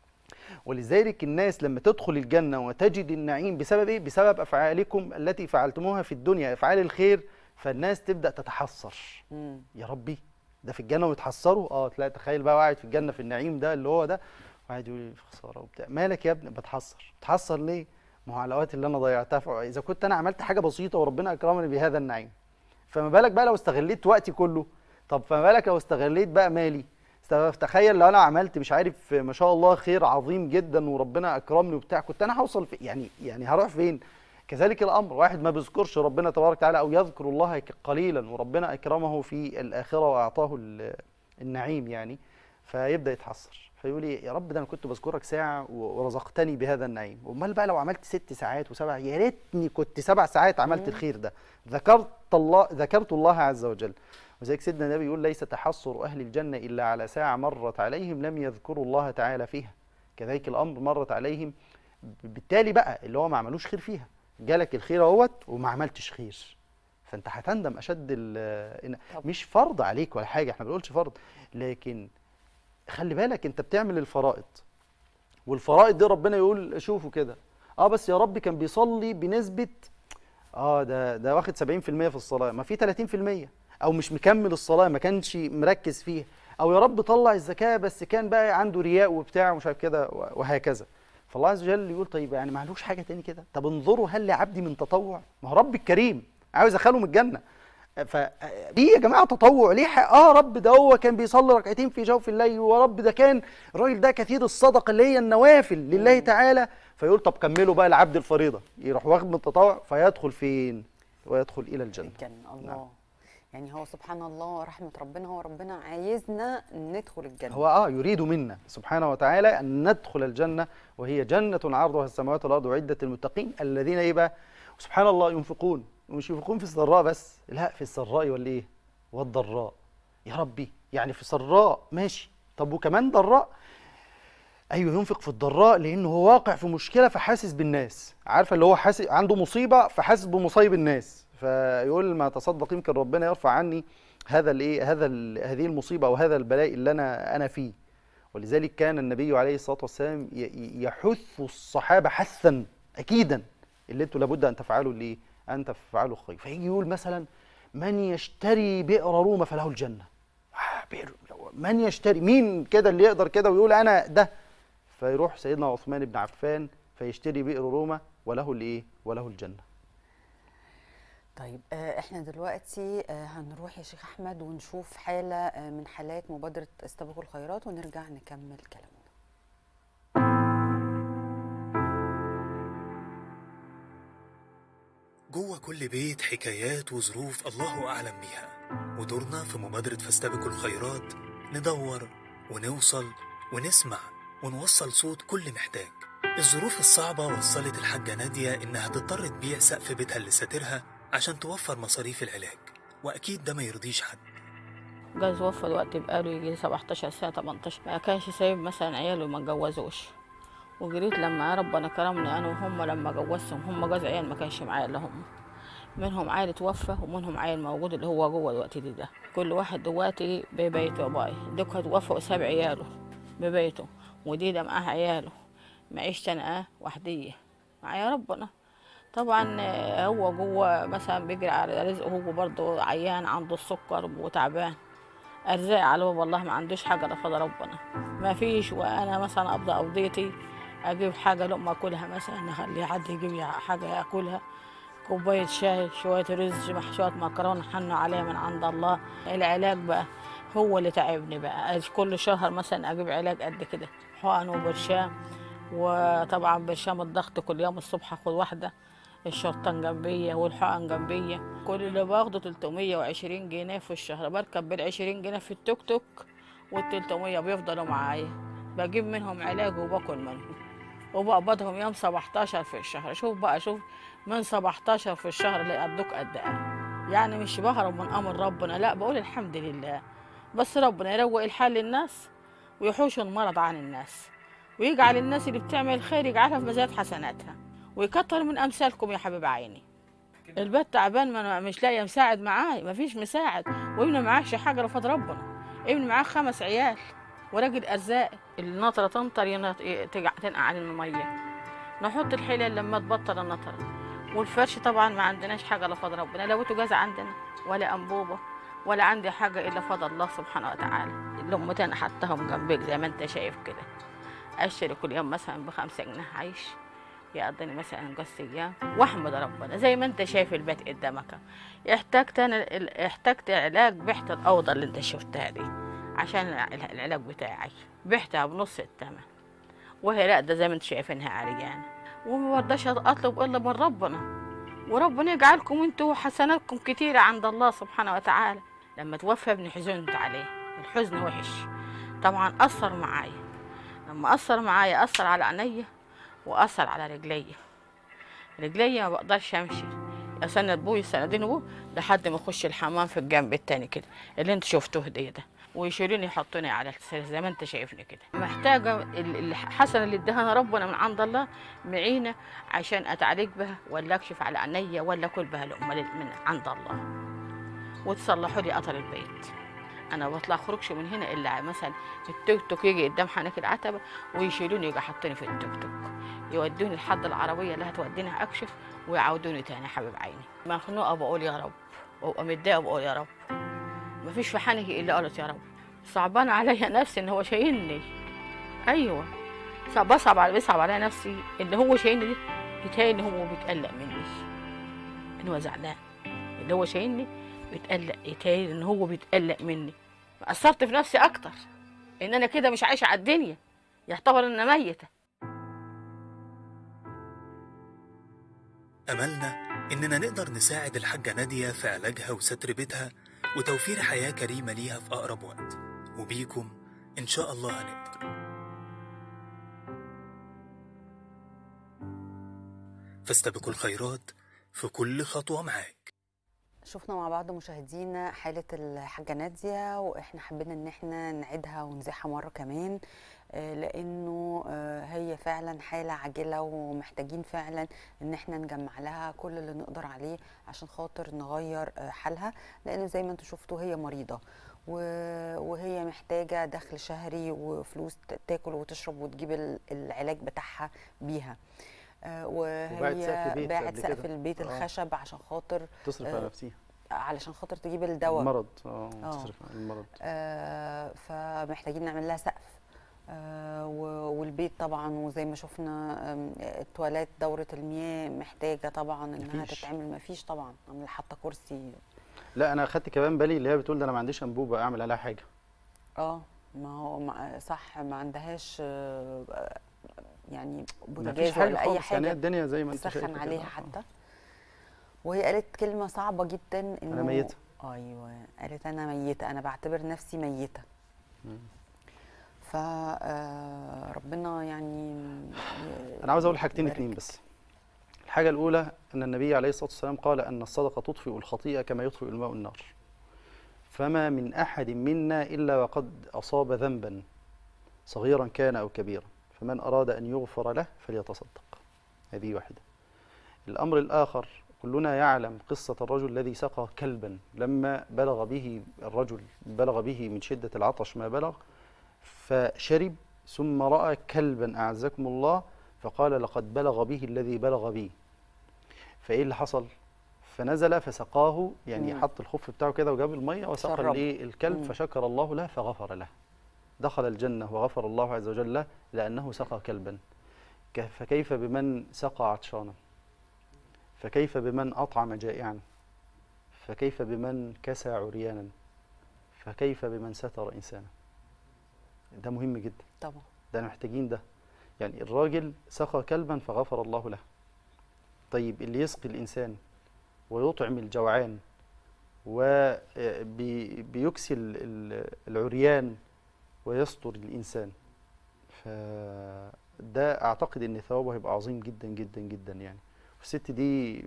ولذلك الناس لما تدخل الجنة وتجد النعيم بسبب ايه بسبب افعالكم التي فعلتموها في الدنيا افعال الخير فالناس تبدا تتحسر مم. يا ربي ده في الجنه ويتحسروا اه تلاقي تخيل بقى قاعد في الجنه في النعيم ده اللي هو ده وقاعد يقول لي خساره وبتاع مالك يا ابني بتحسر بتحسر ليه ما هو على الاوقات اللي انا ضيعتها في- اذا كنت انا عملت حاجه بسيطه وربنا اكرمني بهذا النعيم فما بالك بقى لو استغليت وقتي كله طب فما بالك لو استغليت بقى مالي است- تخيل لو انا عملت مش عارف ما شاء الله خير عظيم جدا وربنا اكرمني وبتاع كنت انا هوصل في يعني يعني هروح فين كذلك الامر واحد ما بيذكرش ربنا تبارك وتعالى او يذكر الله ك- قليلا وربنا اكرمه في الاخره واعطاه ال- النعيم يعني فيبدا يتحسر فيقول لي يا رب ده انا كنت بذكرك ساعه و- ورزقتني بهذا النعيم امال بقى لو عملت ست ساعات وسبع يا ريتني كنت سبع ساعات عملت الخير ده ذكرت الله ذكرت الله عز وجل وزيك سيدنا النبي يقول ليس تحسر اهل الجنه الا على ساعه مرت عليهم لم يذكروا الله تعالى فيها كذلك الامر مرت عليهم بالتالي بقى اللي هو ما عملوش خير فيها جالك الخير اهوت وما عملتش خير فانت هتندم اشد ال- إن- طب. مش فرض عليك ولا حاجه احنا ما بنقولش فرض لكن خلي بالك انت بتعمل الفرائض والفرائض دي ربنا يقول شوفوا كده اه بس يا رب كان بيصلي بنسبه اه ده ده واخد 70% في الصلاه ما في 30% او مش مكمل الصلاه ما كانش مركز فيها او يا رب طلع الزكاه بس كان بقى عنده رياء وبتاع ومش عارف كده وهكذا فالله عز وجل يقول طيب يعني معلوش حاجه تاني كده طب انظروا هل لعبدي من تطوع ما هو رب الكريم عاوز ادخله من الجنه فدي يا جماعه تطوع ليه حق؟ اه رب ده هو كان بيصلي ركعتين في جوف الليل ورب ده كان الراجل ده كثير الصدقه اللي هي النوافل لله تعالى فيقول طب كملوا بقى العبد الفريضه يروح واخد من التطوع فيدخل فين؟ ويدخل الى الجنه الجنة الله يعني هو سبحان الله رحمة ربنا هو ربنا عايزنا ندخل الجنة هو اه يريد منا سبحانه وتعالى ان ندخل الجنه وهي جنه عرضها السماوات والارض وعده المتقين الذين ايه بقى سبحان الله ينفقون ومش ينفقون في السراء بس لا في السراء والايه والضراء يا ربي يعني في سراء ماشي طب وكمان ضراء ايوه ينفق في الضراء لانه هو واقع في مشكله فحاسس بالناس عارفه اللي هو حاسس عنده مصيبه فحاسس بمصايب الناس فيقول ما تصدق يمكن ربنا يرفع عني هذا الايه هذا ال- هذه المصيبه او هذا البلاء اللي انا انا فيه ولذلك كان النبي عليه الصلاه والسلام ي- ي- يحث الصحابه حثا اكيدا اللي انتوا لابد ان تفعلوا الايه ان تفعلوا الخير فيجي يقول مثلا من يشتري بئر روما فله الجنه آه، بئر من يشتري مين كده اللي يقدر كده ويقول انا ده فيروح سيدنا عثمان بن عفان فيشتري بئر روما وله الايه وله الجنه طيب آه، احنا دلوقتي آه، هنروح يا شيخ احمد ونشوف حالة آه، من حالات مبادرة استبقوا الخيرات ونرجع نكمل كلامنا جوه كل بيت حكايات وظروف الله أعلم بيها ودورنا في مبادرة فاستبقوا الخيرات ندور ونوصل ونسمع ونوصل صوت كل محتاج الظروف الصعبة وصلت الحاجة نادية إنها تضطر تبيع سقف بيتها اللي ساترها عشان توفر مصاريف العلاج وأكيد ده ما يرضيش حد جوز وفى الوقت بقاله يجي 17 سنة 18 ما كانش سايب مثلا عياله ما اتجوزوش وجريت لما ربنا كرمني انا وهم لما جوزتهم هم جوز عيال ما كانش معايا الا هم منهم عيل توفى ومنهم عيل موجود اللي هو جوه الوقت دي ده كل واحد دلوقتي ببيته باي دوك توفى وساب عياله ببيته ودي ده معاه عياله معيشتي انا اه وحديه معايا ربنا طبعا آه، هو جوه مثلا بيجري على رزقه هو برضه عيان عنده السكر وتعبان ارزاق على باب الله ما عندوش حاجه ده فضل ربنا ما فيش وانا مثلا ابدا قضيتي اجيب حاجه لقمه اكلها مثلا اخلي حد يجيب لي حاجه ياكلها كوبايه شاي شويه رز مع شويه مكرونه حنوا عليها من عند الله العلاج بقى هو اللي تعبني بقى كل شهر مثلا اجيب علاج قد كده حقن وبرشام وطبعا برشام الضغط كل يوم الصبح اخد واحده الشرطان جنبية والحقن جنبية كل اللي باخده 320 جنيه في الشهر بركب بال 20 جنيه في التوك توك وال 300 بيفضلوا معايا بجيب منهم علاج وباكل منهم وبقبضهم يوم 17 في الشهر شوف بقى شوف من 17 في الشهر اللي قدوك قد ايه يعني مش بهرب من امر ربنا لا بقول الحمد لله بس ربنا يروق الحال للناس ويحوش المرض عن الناس ويجعل الناس اللي بتعمل خير يجعلها في مزاد حسناتها ويكتر من امثالكم يا حبيب عيني البيت تعبان ما مش لاقيه مساعد معاي ما فيش مساعد وابني معاش حاجه رفض ربنا ابني معاه خمس عيال وراجل ارزاق النطره تنطر ينط- تجع- تنقع علينا الميه نحط الحلال لما تبطل النطره والفرش طبعا ما عندناش حاجه الا فضل ربنا لا جاز عندنا ولا انبوبه ولا عندي حاجه الا فضل الله سبحانه وتعالى اللقمتين حطهم جنبك زي ما انت شايف كده اشتري كل يوم مثلا بخمسة جنيه عيش يقضيني مثلا قص ايام واحمد ربنا زي ما انت شايف البيت قدامك احتجت انا ال- احتجت علاج بحت الاوضه اللي انت شفتها دي عشان الع- العلاج بتاعي بحتها بنص الثمن وهي راقده زي ما انتم شايفينها عريانه وما برضاش اطلب الا من ربنا وربنا يجعلكم انتوا حسناتكم كتيره عند الله سبحانه وتعالى لما توفى ابني حزنت عليه الحزن وحش طبعا اثر معايا لما اثر معايا اثر على عينيا واثر على رجليا رجليا ما بقدرش امشي اسند ابوي سندين ابوه لحد ما اخش الحمام في الجنب التاني كده اللي انت شفتوه ده ده ويشيلوني يحطوني على السرير زي ما انت شايفني كده محتاجه ال- الحسنه اللي اداها ربنا من عند الله معينه عشان اتعالج بها ولا اكشف على عينيا ولا اكل بها لقمه من عند الله وتصلحوا لي قطر البيت انا بطلع خروجش من هنا الا مثلا التوك توك يجي قدام حنك العتبه ويشيلوني يجي حاطيني في التوك توك يودوني لحد العربيه اللي هتوديني اكشف ويعودوني تاني يا حبيب عيني مخنوقه بقول يا رب وابقى متضايقه بقول يا رب مفيش في حنكي الا قالت يا رب صعبان عليا نفسي ان هو شايلني ايوه صعب بصعب على بيصعب عليا نفسي ان هو شايلني دي يتهيألي ان هو بيتقلق مني ان هو زعلان اللي هو شايلني بيتقلق يتهيألي ان هو بيتقلق مني اثرت في نفسي اكتر ان انا كده مش عايشه على الدنيا يعتبر ان انا ميته أملنا إننا نقدر نساعد الحاجة نادية في علاجها وستر بيتها وتوفير حياة كريمة ليها في أقرب وقت وبيكم إن شاء الله هنقدر فاستبقوا الخيرات في كل خطوة معاك شفنا مع بعض مشاهدينا حالة الحاجة نادية واحنا حبينا ان احنا نعيدها ونزيحها مرة كمان آه، لانه آه، هي فعلا حالة عاجلة ومحتاجين فعلا ان احنا نجمع لها كل اللي نقدر عليه عشان خاطر نغير آه، حالها لان زي ما انتم شفتوا هي مريضة و- وهي محتاجة دخل شهري وفلوس ت- تاكل وتشرب وتجيب ال- العلاج بتاعها بيها آه، وباعت سقف وهي بيت باعت قبل سقف كده. البيت آه. الخشب عشان خاطر تصرف آه، على نفسها علشان خاطر تجيب الدواء المرض اه آه. تصرف على المرض آه فمحتاجين نعمل لها سقف آه و- والبيت طبعا وزي ما شفنا آم، التواليت دورة المياه محتاجة طبعا انها مفيش. تتعمل مفيش طبعا عاملة حاطة كرسي لا انا اخدت كمان بالي اللي هي بتقول ده انا ما عنديش انبوبه اعمل عليها حاجه اه ما هو ما صح ما عندهاش آه، يعني ما فيش بوتاجاز حاجه ولا اي خالص يعني هي حاجة الدنيا زي ما انت شايف تسخن كده. عليها آه. حتى وهي قالت كلمة صعبة جدا انه ميتة. ايوه قالت انا ميتة انا بعتبر نفسي ميتة ف آه، ربنا يعني انا عاوز اقول حاجتين اتنين بس الحاجه الاولى ان النبي عليه الصلاه والسلام قال ان الصدقه تطفئ الخطيئه كما يطفئ الماء النار فما من احد منا الا وقد اصاب ذنبا صغيرا كان او كبيرا فمن اراد ان يغفر له فليتصدق هذه واحده الامر الاخر كلنا يعلم قصه الرجل الذي سقى كلبا لما بلغ به الرجل بلغ به من شده العطش ما بلغ فشرب ثم راى كلبا اعزكم الله فقال لقد بلغ به الذي بلغ بي فايه اللي حصل فنزل فسقاه يعني مم. حط الخف بتاعه كده وجاب الميه وسقى شرب. الايه الكلب مم. فشكر الله له فغفر له دخل الجنه وغفر الله عز وجل له لانه سقى كلبا ك- فكيف بمن سقى عطشانا فكيف بمن اطعم جائعا فكيف بمن كسى عريانا فكيف بمن ستر انسانا ده مهم جدا طبعا ده محتاجين ده يعني الراجل سقى كلبا فغفر الله له طيب اللي يسقي الإنسان ويطعم الجوعان وبيكسي العريان ويستر الإنسان فده أعتقد إن ثوابه هيبقى عظيم جدا جدا جدا يعني والست دي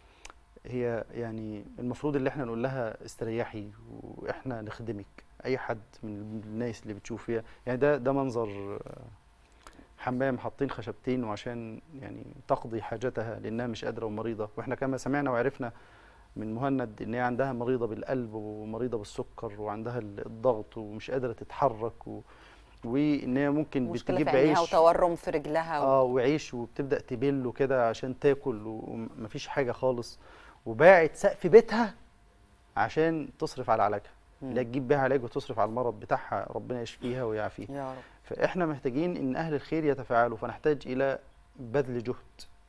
هي يعني المفروض اللي احنا نقول لها استريحي واحنا نخدمك اي حد من الناس اللي بتشوف فيها يعني ده ده منظر آه، حمام حاطين خشبتين وعشان يعني تقضي حاجتها لانها مش قادره ومريضه واحنا كما سمعنا وعرفنا من مهند ان هي عندها مريضه بالقلب ومريضه بالسكر وعندها الضغط ومش قادره تتحرك و... وان هي ممكن مشكله بتجيب في عينيها عيش وتورم في رجلها و... اه وعيش وبتبدا تبل كده عشان تاكل ومفيش حاجه خالص وباعت سقف بيتها عشان تصرف على علاجها مم. لا تجيب بيها علاج وتصرف على المرض بتاعها ربنا يشفيها ويعافيها يا رب فاحنا محتاجين ان اهل الخير يتفاعلوا فنحتاج الى بذل جهد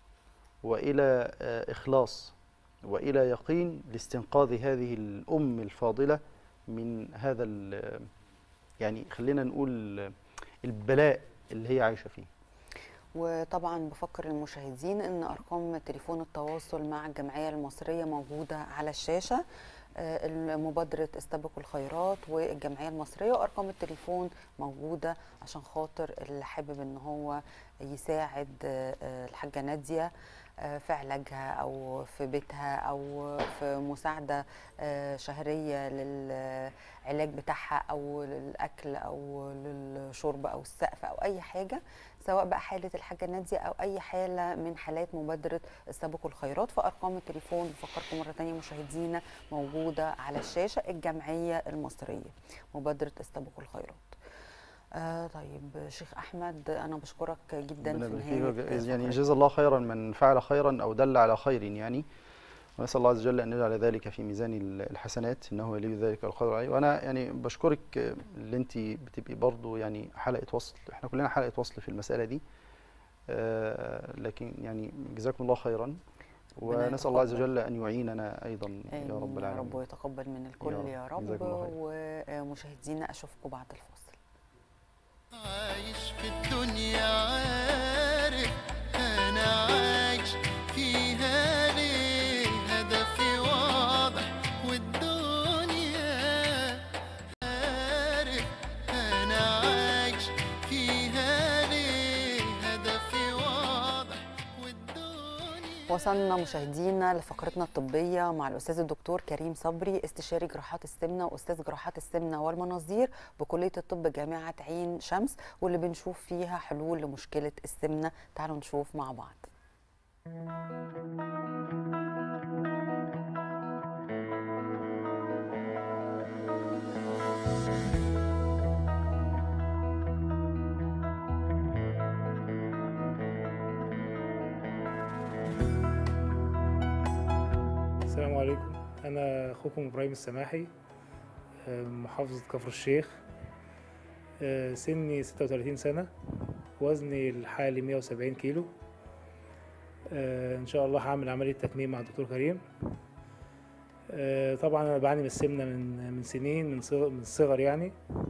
والى آه، اخلاص والى يقين لاستنقاذ هذه الام الفاضله من هذا ال- يعني خلينا نقول البلاء اللي هي عايشه فيه وطبعا بفكر المشاهدين ان ارقام تليفون التواصل مع الجمعيه المصريه موجوده على الشاشه آه، مبادره استبقوا الخيرات والجمعيه المصريه وارقام التليفون موجوده عشان خاطر اللي حابب ان هو يساعد آه، آه، الحاجه ناديه آه، في علاجها او في بيتها او في مساعده آه، شهريه للعلاج بتاعها او للاكل او للشرب او السقف او اي حاجه سواء بقى حاله الحاجه ناديه او اي حاله من حالات مبادره استبقوا الخيرات فارقام التليفون بفكركم مره ثانيه مشاهدينا موجوده على الشاشه الجمعيه المصريه مبادره استبقوا الخيرات آه طيب شيخ احمد انا بشكرك جدا ربنا في يبارك نهايه فيك. يعني فقرة جزا الله خيرا من فعل خيرا او دل على خير يعني ونسال الله عز وجل ان يجعل ذلك في ميزان ال- الحسنات انه ولي ذلك والقدر عليه وانا يعني بشكرك آه، اللي انت بتبقي برضو يعني حلقه وصل احنا كلنا حلقه وصل في المساله دي آه، لكن يعني جزاكم الله خيرا ونسال الله عز يتقبل. وجل ان يعيننا ايضا يا آمين رب يا رب العالمين ويتقبل من الكل يا يا رب. رب جزاكم الله خير. ومشاهدينا اشوفكم بعد الفاصل عايش في الدنيا عارف انا عايش فيها ليه هدفي واضح والدنيا عارف انا عايش فيها ليه هدفي واضح والدنيا وصلنا مشاهدينا لفقرتنا الطبية مع الأستاذ الدكتور كريم صبري استشاري جراحات السمنة وأستاذ جراحات السمنة والمناظير بكلية الطب جامعة عين شمس واللي بنشوف فيها حلول لمشكلة السمنة تعالوا نشوف مع بعض السلام عليكم أنا أخوكم إبراهيم السماحي آه، من محافظة كفر الشيخ آه، سني 36 سنة وزني الحالي 170 كيلو آه، إن شاء الله هعمل عملية تكميم مع الدكتور كريم آه، طبعا أنا بعاني من السمنة من من سنين من صغر من الصغر يعني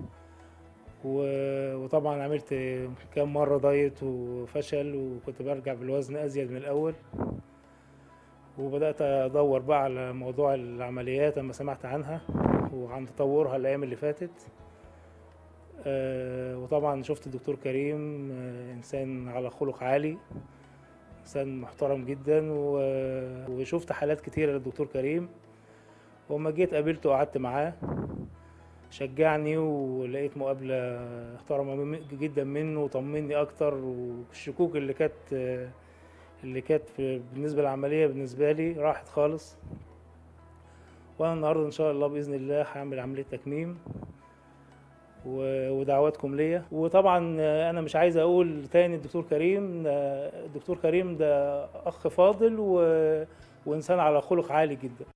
و- وطبعا عملت كام مرة دايت وفشل وكنت برجع بالوزن أزيد من الأول وبدأت أدور بقى على موضوع العمليات لما سمعت عنها وعن تطورها الأيام اللي فاتت آه، وطبعا شفت الدكتور كريم آه، انسان على خلق عالي انسان محترم جدا و- وشفت حالات كتيره للدكتور كريم وما جيت قابلته وقعدت معاه شجعني ولقيت مقابله محترمه من- جدا منه وطمني اكتر والشكوك اللي كانت آه، اللي كانت في- بالنسبه للعمليه بالنسبه لي راحت خالص وانا النهارده ان شاء الله باذن الله هعمل عمليه تكميم و- ودعواتكم ليا وطبعا آه، انا مش عايز اقول تاني الدكتور كريم آه، الدكتور كريم ده اخ فاضل و... وانسان على خلق عالي جدا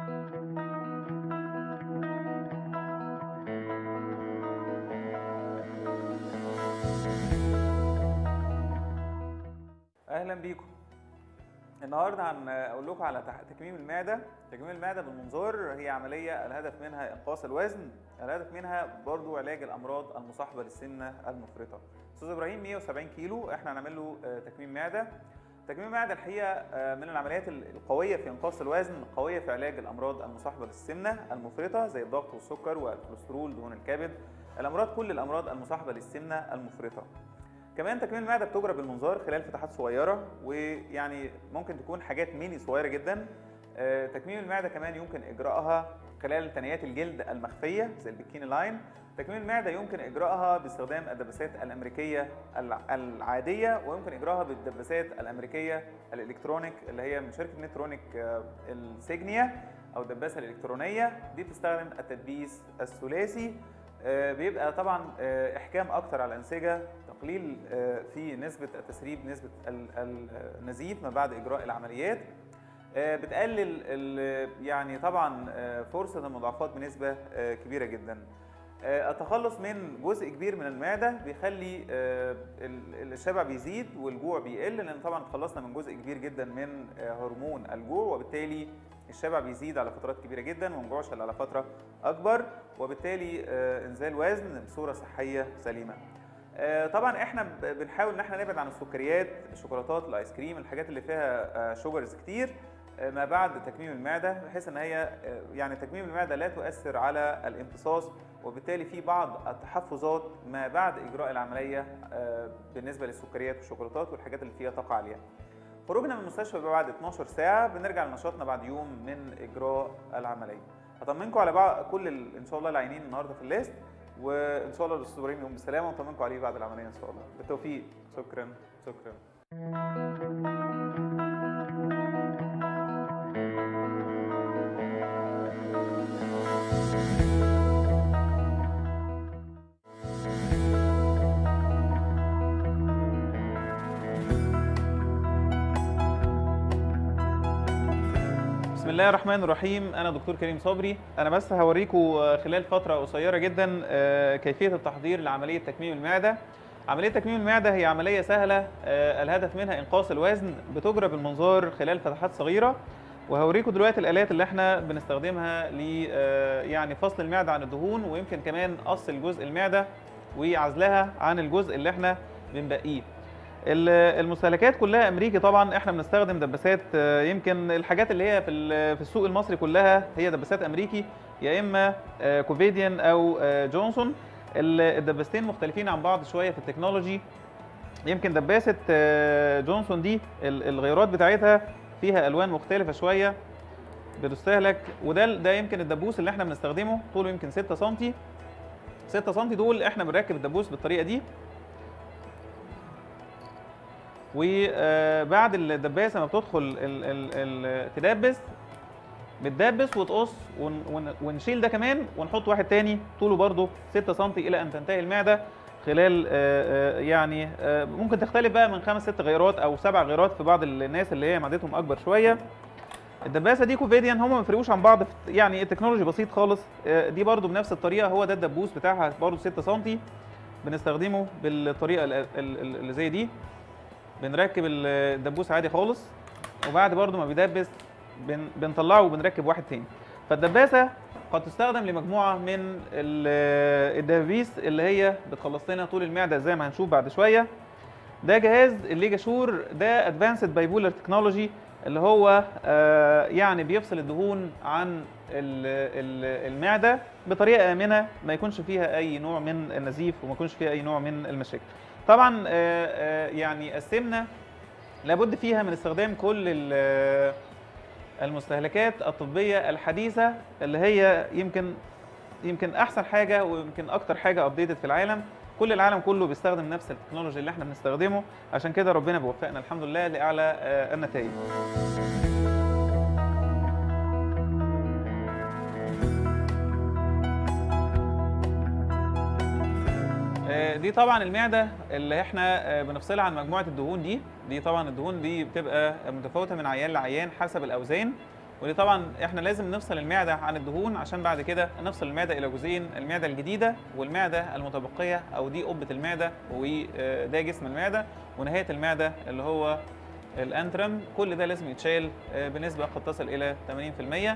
اهلا بيكم النهارده هنقول لكم على تح- تكميم المعده تكميم المعده بالمنظار هي عمليه الهدف منها انقاص الوزن الهدف منها برضو علاج الامراض المصاحبه للسمنه المفرطه استاذ ابراهيم 170 كيلو احنا هنعمل له آه، تكميم معده تكميم المعده الحقيقه آه، من العمليات ال- القويه في انقاص الوزن قويه في علاج الامراض المصاحبه للسمنه المفرطه زي الضغط والسكر والكوليسترول دهون الكبد الامراض كل الامراض المصاحبه للسمنه المفرطه كمان تكميم المعده بتجرى بالمنظار خلال فتحات صغيره ويعني ممكن تكون حاجات ميني صغيره جدا آه، تكميم المعده كمان يمكن اجراءها خلال ثنيات الجلد المخفيه زي البكيني لاين تكميم المعده يمكن اجراءها باستخدام الدباسات الامريكيه الع- العاديه ويمكن اجراءها بالدباسات الامريكيه الالكترونيك اللي هي من شركه نترونيك آه، السيجنيا او الدباسه الالكترونيه دي بتستخدم التدبيس الثلاثي آه، بيبقى طبعا آه، احكام اكتر على الانسجه تقليل آه، في نسبه التسريب نسبه ال- ال- النزيف ما بعد اجراء العمليات آه، بتقلل ال- يعني طبعا آه، فرصه المضاعفات بنسبه آه، كبيره جدا آه، التخلص من جزء كبير من المعده بيخلي آه، ال- الشبع بيزيد والجوع بيقل لان طبعا تخلصنا من جزء كبير جدا من آه، هرمون الجوع وبالتالي الشبع بيزيد على فترات كبيره جدا وما نجوعش الا على فتره اكبر وبالتالي آه، انزال وزن بصوره صحيه سليمه آه، طبعا احنا ب- بنحاول ان احنا نبعد عن السكريات الشوكولاتات الايس كريم الحاجات اللي فيها شوجرز كتير آه، ما بعد تكميم المعده بحيث ان هي آه، يعني تكميم المعده لا تؤثر على الامتصاص وبالتالي في بعض التحفظات ما بعد اجراء العمليه آه، بالنسبه للسكريات والشوكولاتات والحاجات اللي فيها طاقه عاليه. خروجنا من المستشفى بيبقى بعد 12 ساعه بنرجع لنشاطنا بعد يوم من اجراء العمليه. هطمنكم على بعض كل ال- ان شاء الله العينين النهارده في الليست وان شاء الله الاستاذ ابراهيم يقوم بالسلامه ونطمنكم عليه بعد العمليه ان شاء الله. بالتوفيق شكرا شكرا. بسم الله الرحمن الرحيم انا دكتور كريم صبري انا بس هوريكم خلال فتره قصيره جدا آه، كيفيه التحضير لعمليه تكميم المعده عمليه تكميم المعده هي عمليه سهله آه، الهدف منها انقاص الوزن بتجرى بالمنظار خلال فتحات صغيره وهوريكم دلوقتي الالات اللي احنا بنستخدمها ل آه، يعني فصل المعده عن الدهون ويمكن كمان قص الجزء المعده وعزلها عن الجزء اللي احنا بنبقيه ال- المستهلكات كلها امريكي طبعا احنا بنستخدم دباسات آه، يمكن الحاجات اللي هي في ال- في السوق المصري كلها هي دباسات امريكي يا اما آه، كوفيديان او آه، جونسون ال- الدباستين مختلفين عن بعض شويه في التكنولوجي يمكن دباسه آه، جونسون دي ال- الغيارات بتاعتها فيها الوان مختلفه شويه بتستهلك وده ده يمكن الدبوس اللي احنا بنستخدمه طوله يمكن 6 سم 6 سم دول احنا بنركب الدبوس بالطريقه دي وبعد الدباسه ما بتدخل ال- ال- ال- تدبس بتدبس وتقص ون- ون- ونشيل ده كمان ونحط واحد تاني طوله برضه 6 سم الى ان تنتهي المعده خلال آه، آه، يعني آه، ممكن تختلف بقى من خمس ست غيرات او سبع غيرات في بعض الناس اللي هي معدتهم اكبر شويه الدباسه دي كوفيديان هم ما بيفرقوش عن بعض في يعني التكنولوجي بسيط خالص آه، دي برضو بنفس الطريقه هو ده الدبوس بتاعها برضو 6 سم بنستخدمه بالطريقه ال- ال- ال- اللي زي دي بنركب ال- الدبوس عادي خالص وبعد برضو ما بيدبس بن بنطلعه وبنركب واحد تاني فالدباسه قد تستخدم لمجموعه من ال- الدبابيس اللي هي بتخلص لنا طول المعده زي ما هنشوف بعد شويه ده جهاز الليجا شور ده ادفانسد بايبولر تكنولوجي اللي هو آه، يعني بيفصل الدهون عن ال- ال- المعده بطريقه امنه ما يكونش فيها اي نوع من النزيف وما يكونش فيها اي نوع من المشاكل. طبعا آه، آه، يعني السمنه لابد فيها من استخدام كل ال- المستهلكات الطبيه الحديثه اللي هي يمكن يمكن احسن حاجه ويمكن اكتر حاجه ابديتد في العالم كل العالم كله بيستخدم نفس التكنولوجي اللي احنا بنستخدمه عشان كده ربنا بيوفقنا الحمد لله لاعلى آه، النتائج آه، دي طبعا المعده اللي احنا آه، بنفصلها عن مجموعه الدهون دي دي طبعا الدهون دي بتبقى متفاوته من عيان لعيان حسب الاوزان ودي طبعا احنا لازم نفصل المعده عن الدهون عشان بعد كده نفصل المعده الى جزئين المعده الجديده والمعده المتبقيه او دي قبه المعده وده جسم المعده ونهايه المعده اللي هو الانترم كل ده لازم يتشال آه، بنسبه قد تصل الى 80%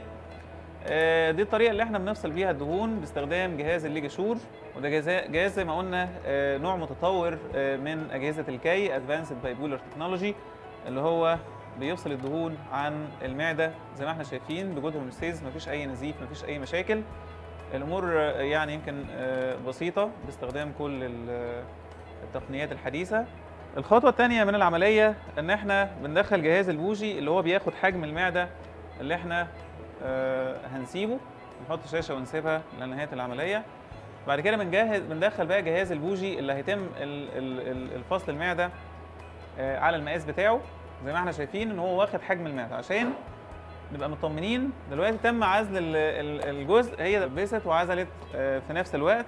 آه، دي الطريقه اللي احنا بنفصل بيها الدهون باستخدام جهاز الليجاشور وده جهاز جهاز زي ما قلنا آه، نوع متطور آه، من اجهزه الكي ادفانسد بايبولر تكنولوجي اللي هو بيفصل الدهون عن المعده زي ما احنا شايفين بجود هوموستيز مفيش اي نزيف مفيش اي مشاكل الامور آه، يعني يمكن آه، بسيطه باستخدام كل ال- التقنيات الحديثه الخطوه الثانيه من العمليه ان احنا بندخل جهاز البوجي اللي هو بياخد حجم المعده اللي احنا آه، هنسيبه نحط شاشه ونسيبها لنهايه العمليه بعد كده بنجهز بندخل بقى جهاز البوجي اللي هيتم ال- ال- ال- الفصل المعده آه، على المقاس بتاعه زي ما احنا شايفين ان هو واخد حجم المعده عشان نبقى مطمنين دلوقتي تم عزل ال- ال- الجزء هي لبست وعزلت آه، في نفس الوقت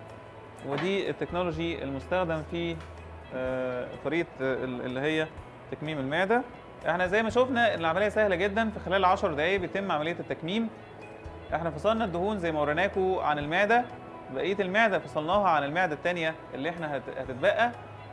ودي التكنولوجي المستخدم في آه، طريقه آه، ال- اللي هي تكميم المعده احنا زي ما شفنا ان العمليه سهله جدا في خلال 10 دقائق بيتم عمليه التكميم احنا فصلنا الدهون زي ما وريناكم عن المعده بقيه المعده فصلناها عن المعده الثانيه اللي احنا هت- هتتبقى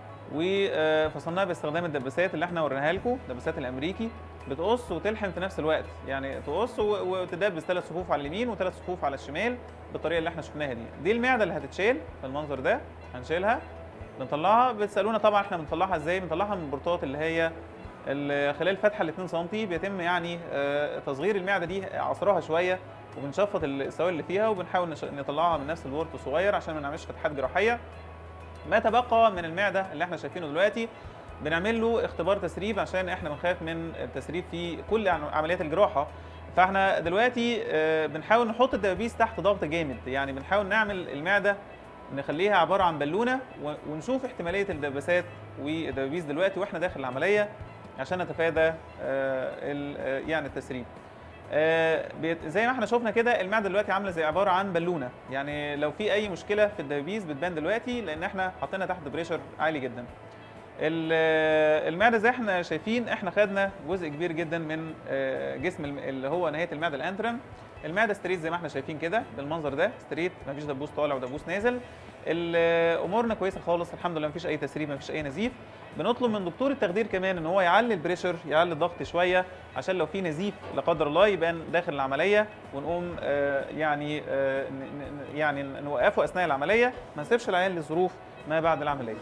وفصلناها باستخدام الدباسات اللي احنا وريناها لكم الدباسات الامريكي بتقص وتلحم في نفس الوقت يعني تقص و- وتدبس ثلاث صفوف على اليمين وثلاث صفوف على الشمال بالطريقه اللي احنا شفناها دي دي المعده اللي هتتشال بالمنظر ده هنشيلها بنطلعها بتسالونا طبعا احنا بنطلعها ازاي بنطلعها من البورتات اللي هي ال- خلال فتحه ال 2 سم بيتم يعني آه، تصغير المعده دي عصرها شويه وبنشفط السوائل اللي فيها وبنحاول نش- نطلعها من نفس البورت الصغير عشان ما نعملش فتحات جراحيه ما تبقى من المعده اللي احنا شايفينه دلوقتي بنعمل له اختبار تسريب عشان احنا بنخاف من التسريب في كل عم- عمليات الجراحه فاحنا دلوقتي آه، بنحاول نحط الدبابيس تحت ضغط جامد يعني بنحاول نعمل المعده نخليها عباره عن بالونه و- ونشوف احتماليه الدباسات والدبابيس دلوقتي واحنا داخل العمليه عشان نتفادى آه، ال- آه، يعني التسريب آه، بيت- زي ما احنا شفنا كده المعده دلوقتي عامله زي عباره عن بالونه يعني لو في اي مشكله في الدبابيس بتبان دلوقتي لان احنا حاطينها تحت بريشر عالي جدا ال- آه، المعده زي احنا شايفين احنا خدنا جزء كبير جدا من آه، جسم الم- اللي هو نهايه المعده الانترم المعده ستريت زي ما احنا شايفين كده بالمنظر ده ستريت مفيش دبوس طالع ودبوس نازل ال- آه، امورنا كويسه خالص الحمد لله مفيش اي تسريب مفيش اي نزيف بنطلب من دكتور التخدير كمان ان هو يعلي البريشر يعلي الضغط شويه عشان لو في نزيف لا قدر الله يبان داخل العمليه ونقوم آه، يعني آه، ن- ن- يعني نوقفه اثناء العمليه ما نسيبش العيان لظروف ما بعد العمليه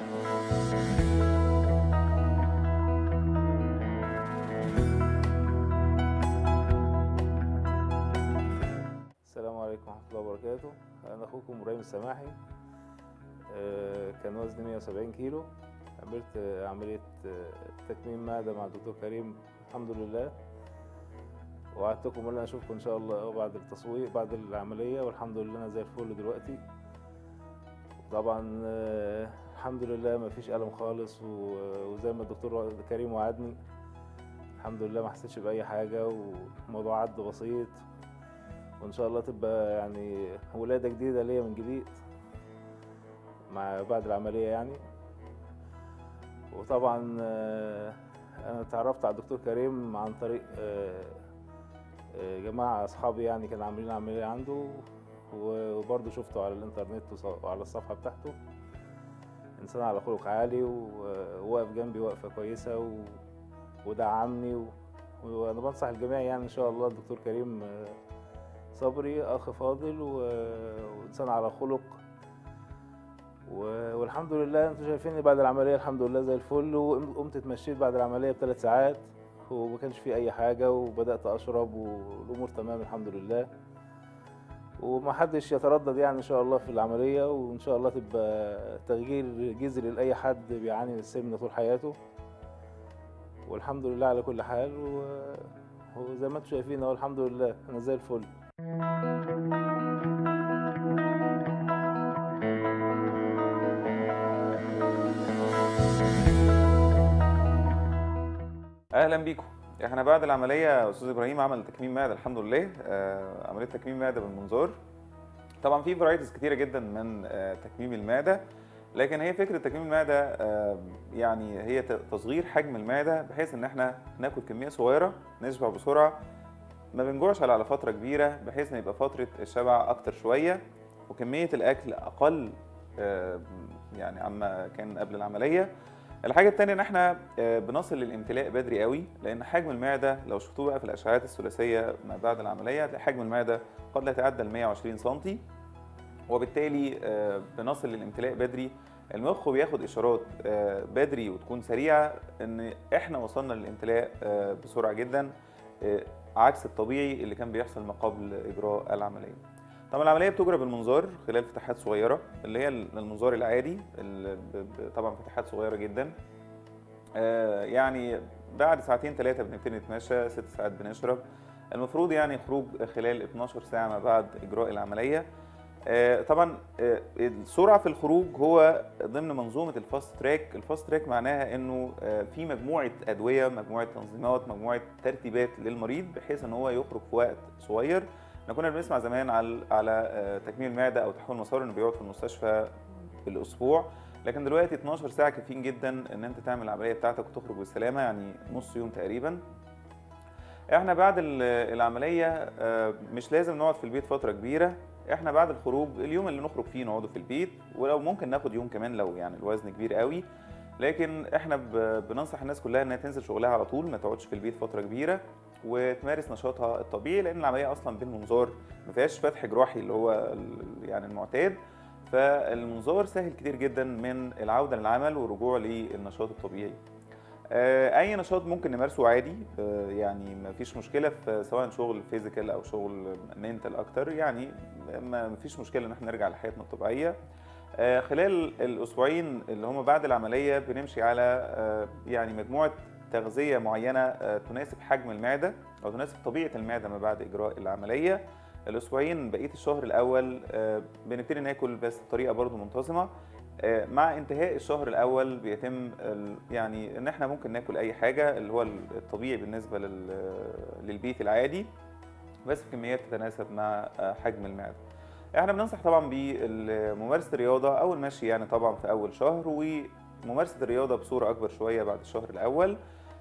السلام عليكم ورحمة الله وبركاته أنا أخوكم إبراهيم السماحي آه، كان وزني 170 كيلو عملت آه، عملية آه، تكميم معدة مع الدكتور كريم الحمد لله وعدتكم ان انا اشوفكم ان شاء الله بعد التصوير بعد العملية والحمد لله انا زي الفل دلوقتي طبعا آه، الحمد لله ما فيش ألم خالص و- وزي ما الدكتور كريم وعدني الحمد لله ما حسيتش بأي حاجة والموضوع عد بسيط وان شاء الله تبقى يعني ولاده جديده ليا من جديد مع بعد العمليه يعني وطبعا آه، انا اتعرفت على الدكتور كريم عن طريق آه، آه، جماعه اصحابي يعني كانوا عاملين عمليه عنده و- وبرضه شفته على الانترنت وص- وعلى الصفحه بتاعته انسان على خلق عالي و- وواقف جنبي وقفه كويسه و... ودعمني و... وانا بنصح الجميع يعني ان شاء الله الدكتور كريم آه، صبري اخ فاضل و- وانسان على خلق و- والحمد لله انتوا شايفيني بعد العمليه الحمد لله زي الفل وقمت اتمشيت بعد العمليه بثلاث ساعات وما كانش في اي حاجه وبدات اشرب والامور تمام الحمد لله وما حدش يتردد يعني ان شاء الله في العمليه وان شاء الله تبقى تغيير جذري لاي حد بيعاني من السمنه طول حياته والحمد لله على كل حال و- وزي ما انتم شايفين اهو الحمد لله انا زي الفل اهلا بيكم احنا بعد العمليه استاذ ابراهيم عمل تكميم معده الحمد لله آه، عمليه تكميم معده بالمنظار طبعا في فرايتيز كتيره جدا من آه، تكميم المعده لكن هي فكره تكميم المعده آه، يعني هي ت- تصغير حجم المعده بحيث ان احنا ناكل كميه صغيره نشبع بسرعه ما بنجوعش على على فتره كبيره بحيث ان يبقى فتره الشبع اكتر شويه وكميه الاكل اقل آه، يعني عما كان قبل العمليه الحاجة التانية إن إحنا آه، بنصل للامتلاء بدري قوي لأن حجم المعدة لو شفتوه بقى في الأشعاعات الثلاثية ما بعد العملية هتلاقي حجم المعدة قد لا يتعدى ال 120 سم وبالتالي آه، بنصل للامتلاء بدري المخ بياخد إشارات آه، بدري وتكون سريعة إن إحنا وصلنا للامتلاء آه، بسرعة جدا آه، عكس الطبيعي اللي كان بيحصل ما قبل إجراء العملية. طبعا العمليه بتجرى بالمنظار خلال فتحات صغيره اللي هي المنظار العادي اللي ب- ب- طبعا فتحات صغيره جدا آه، يعني بعد ساعتين ثلاثه بنبتدي نتمشى ست ساعات بنشرب المفروض يعني خروج خلال 12 ساعه ما بعد اجراء العمليه آه، طبعا آه، السرعه في الخروج هو ضمن منظومه الفاست تراك الفاست تراك معناها انه آه، في مجموعه ادويه مجموعه تنظيمات مجموعه ترتيبات للمريض بحيث ان هو يخرج في وقت صغير احنا كنا بنسمع زمان على على آه، تكميم المعده او تحويل مسار انه بيقعد في المستشفى بالاسبوع لكن دلوقتي 12 ساعه كافيين جدا ان انت تعمل العمليه بتاعتك وتخرج بالسلامه يعني نص يوم تقريبا احنا بعد ال- العمليه آه، مش لازم نقعد في البيت فتره كبيره احنا بعد الخروج اليوم اللي نخرج فيه نقعده في البيت ولو ممكن ناخد يوم كمان لو يعني الوزن كبير قوي لكن احنا ب- بننصح الناس كلها انها تنزل شغلها على طول ما تقعدش في البيت فتره كبيره وتمارس نشاطها الطبيعي لان العمليه اصلا بالمنظار ما فيهاش فتح جراحي اللي هو ال- يعني المعتاد فالمنظار سهل كتير جدا من العوده للعمل والرجوع للنشاط الطبيعي آه، اي نشاط ممكن نمارسه عادي آه، يعني ما فيش مشكله في سواء شغل فيزيكال او شغل منتال اكتر يعني ما فيش مشكله ان احنا نرجع لحياتنا الطبيعيه آه، خلال الاسبوعين اللي هم بعد العمليه بنمشي على آه، يعني مجموعه تغذيه معينه آه، تناسب حجم المعده او تناسب طبيعه المعده ما بعد اجراء العمليه الاسبوعين بقيه الشهر الاول آه، بنبتدي ناكل بس بطريقه برضو منتظمه آه، مع انتهاء الشهر الاول بيتم ال- يعني ان احنا ممكن ناكل اي حاجه اللي هو الطبيعي بالنسبه لل- للبيت العادي بس بكميات تتناسب مع آه، حجم المعده احنا بننصح طبعا بممارسه الرياضه او المشي يعني طبعا في اول شهر وممارسه الرياضه بصوره اكبر شويه بعد الشهر الاول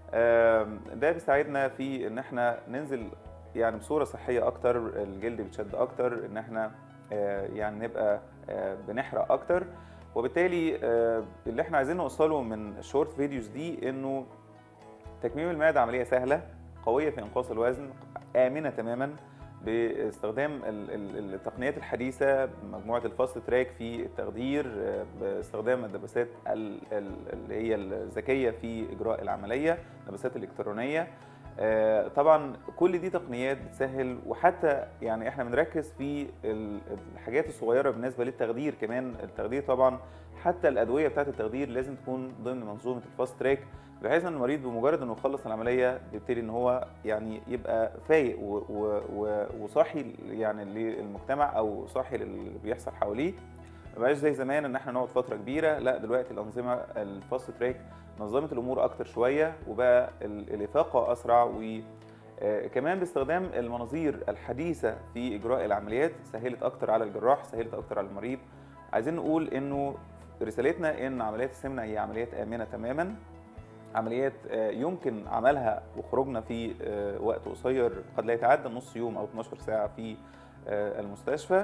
آم، ده بيساعدنا في ان احنا ننزل يعني بصوره صحيه اكتر الجلد بيتشد اكتر ان احنا آه، يعني نبقى آه، بنحرق اكتر وبالتالي آه، اللي احنا عايزين نوصله من الشورت فيديوز دي انه تكميم المعده عمليه سهله قويه في انقاص الوزن امنه تماما باستخدام ال- ال- التقنيات الحديثه مجموعه الفاست تراك في التخدير آه، باستخدام الدباسات ال- ال- اللي هي الذكيه في اجراء العمليه الدباسات الالكترونيه آه، طبعا كل دي تقنيات بتسهل وحتى يعني احنا بنركز في ال- الحاجات الصغيره بالنسبه للتخدير كمان التخدير طبعا حتى الادويه بتاعه التخدير لازم تكون ضمن منظومه الفاست تراك بحيث ان المريض بمجرد انه يخلص العمليه بيبتدي ان هو يعني يبقى فايق و- و- و- وصاحي يعني للمجتمع او صاحي للي بيحصل حواليه ما بقاش زي زمان ان احنا نقعد فتره كبيره لا دلوقتي الانظمه الفاست تراك نظمت الامور اكتر شويه وبقى ال- الافاقه اسرع و آه، كمان باستخدام المناظير الحديثه في اجراء العمليات سهلت اكتر على الجراح سهلت اكتر على المريض عايزين نقول انه رسالتنا ان عمليات السمنه هي عمليات امنه تماما عمليات آه، يمكن عملها وخروجنا في آه، وقت قصير قد لا يتعدى نص يوم او 12 ساعه في آه، المستشفى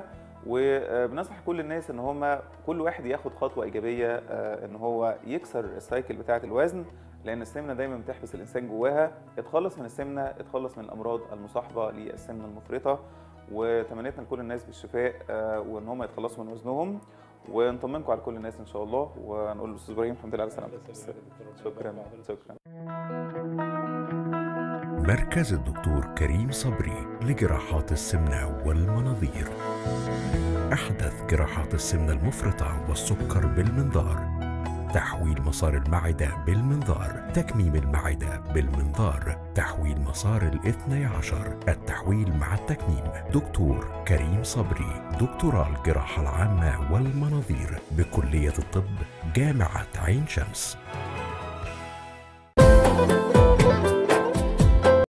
وبنصح كل الناس ان هم كل واحد ياخد خطوه ايجابيه آه، ان هو يكسر السايكل بتاعه الوزن لان السمنه دايما بتحبس الانسان جواها اتخلص من السمنه اتخلص من الامراض المصاحبه للسمنه المفرطه وتمنيتنا لكل الناس بالشفاء آه، وان هم يتخلصوا من وزنهم ونطمنكم على كل الناس ان شاء الله ونقول للاستاذ ابراهيم الحمد لله على سلامتك شكرا شكرا مركز الدكتور كريم صبري لجراحات السمنة والمناظير أحدث جراحات السمنة المفرطة والسكر بالمنظار تحويل مسار المعدة بالمنظار تكميم المعدة بالمنظار تحويل مسار الاثني عشر التحويل مع التكميم دكتور كريم صبري دكتوراه الجراحة العامة والمناظير بكلية الطب جامعة عين شمس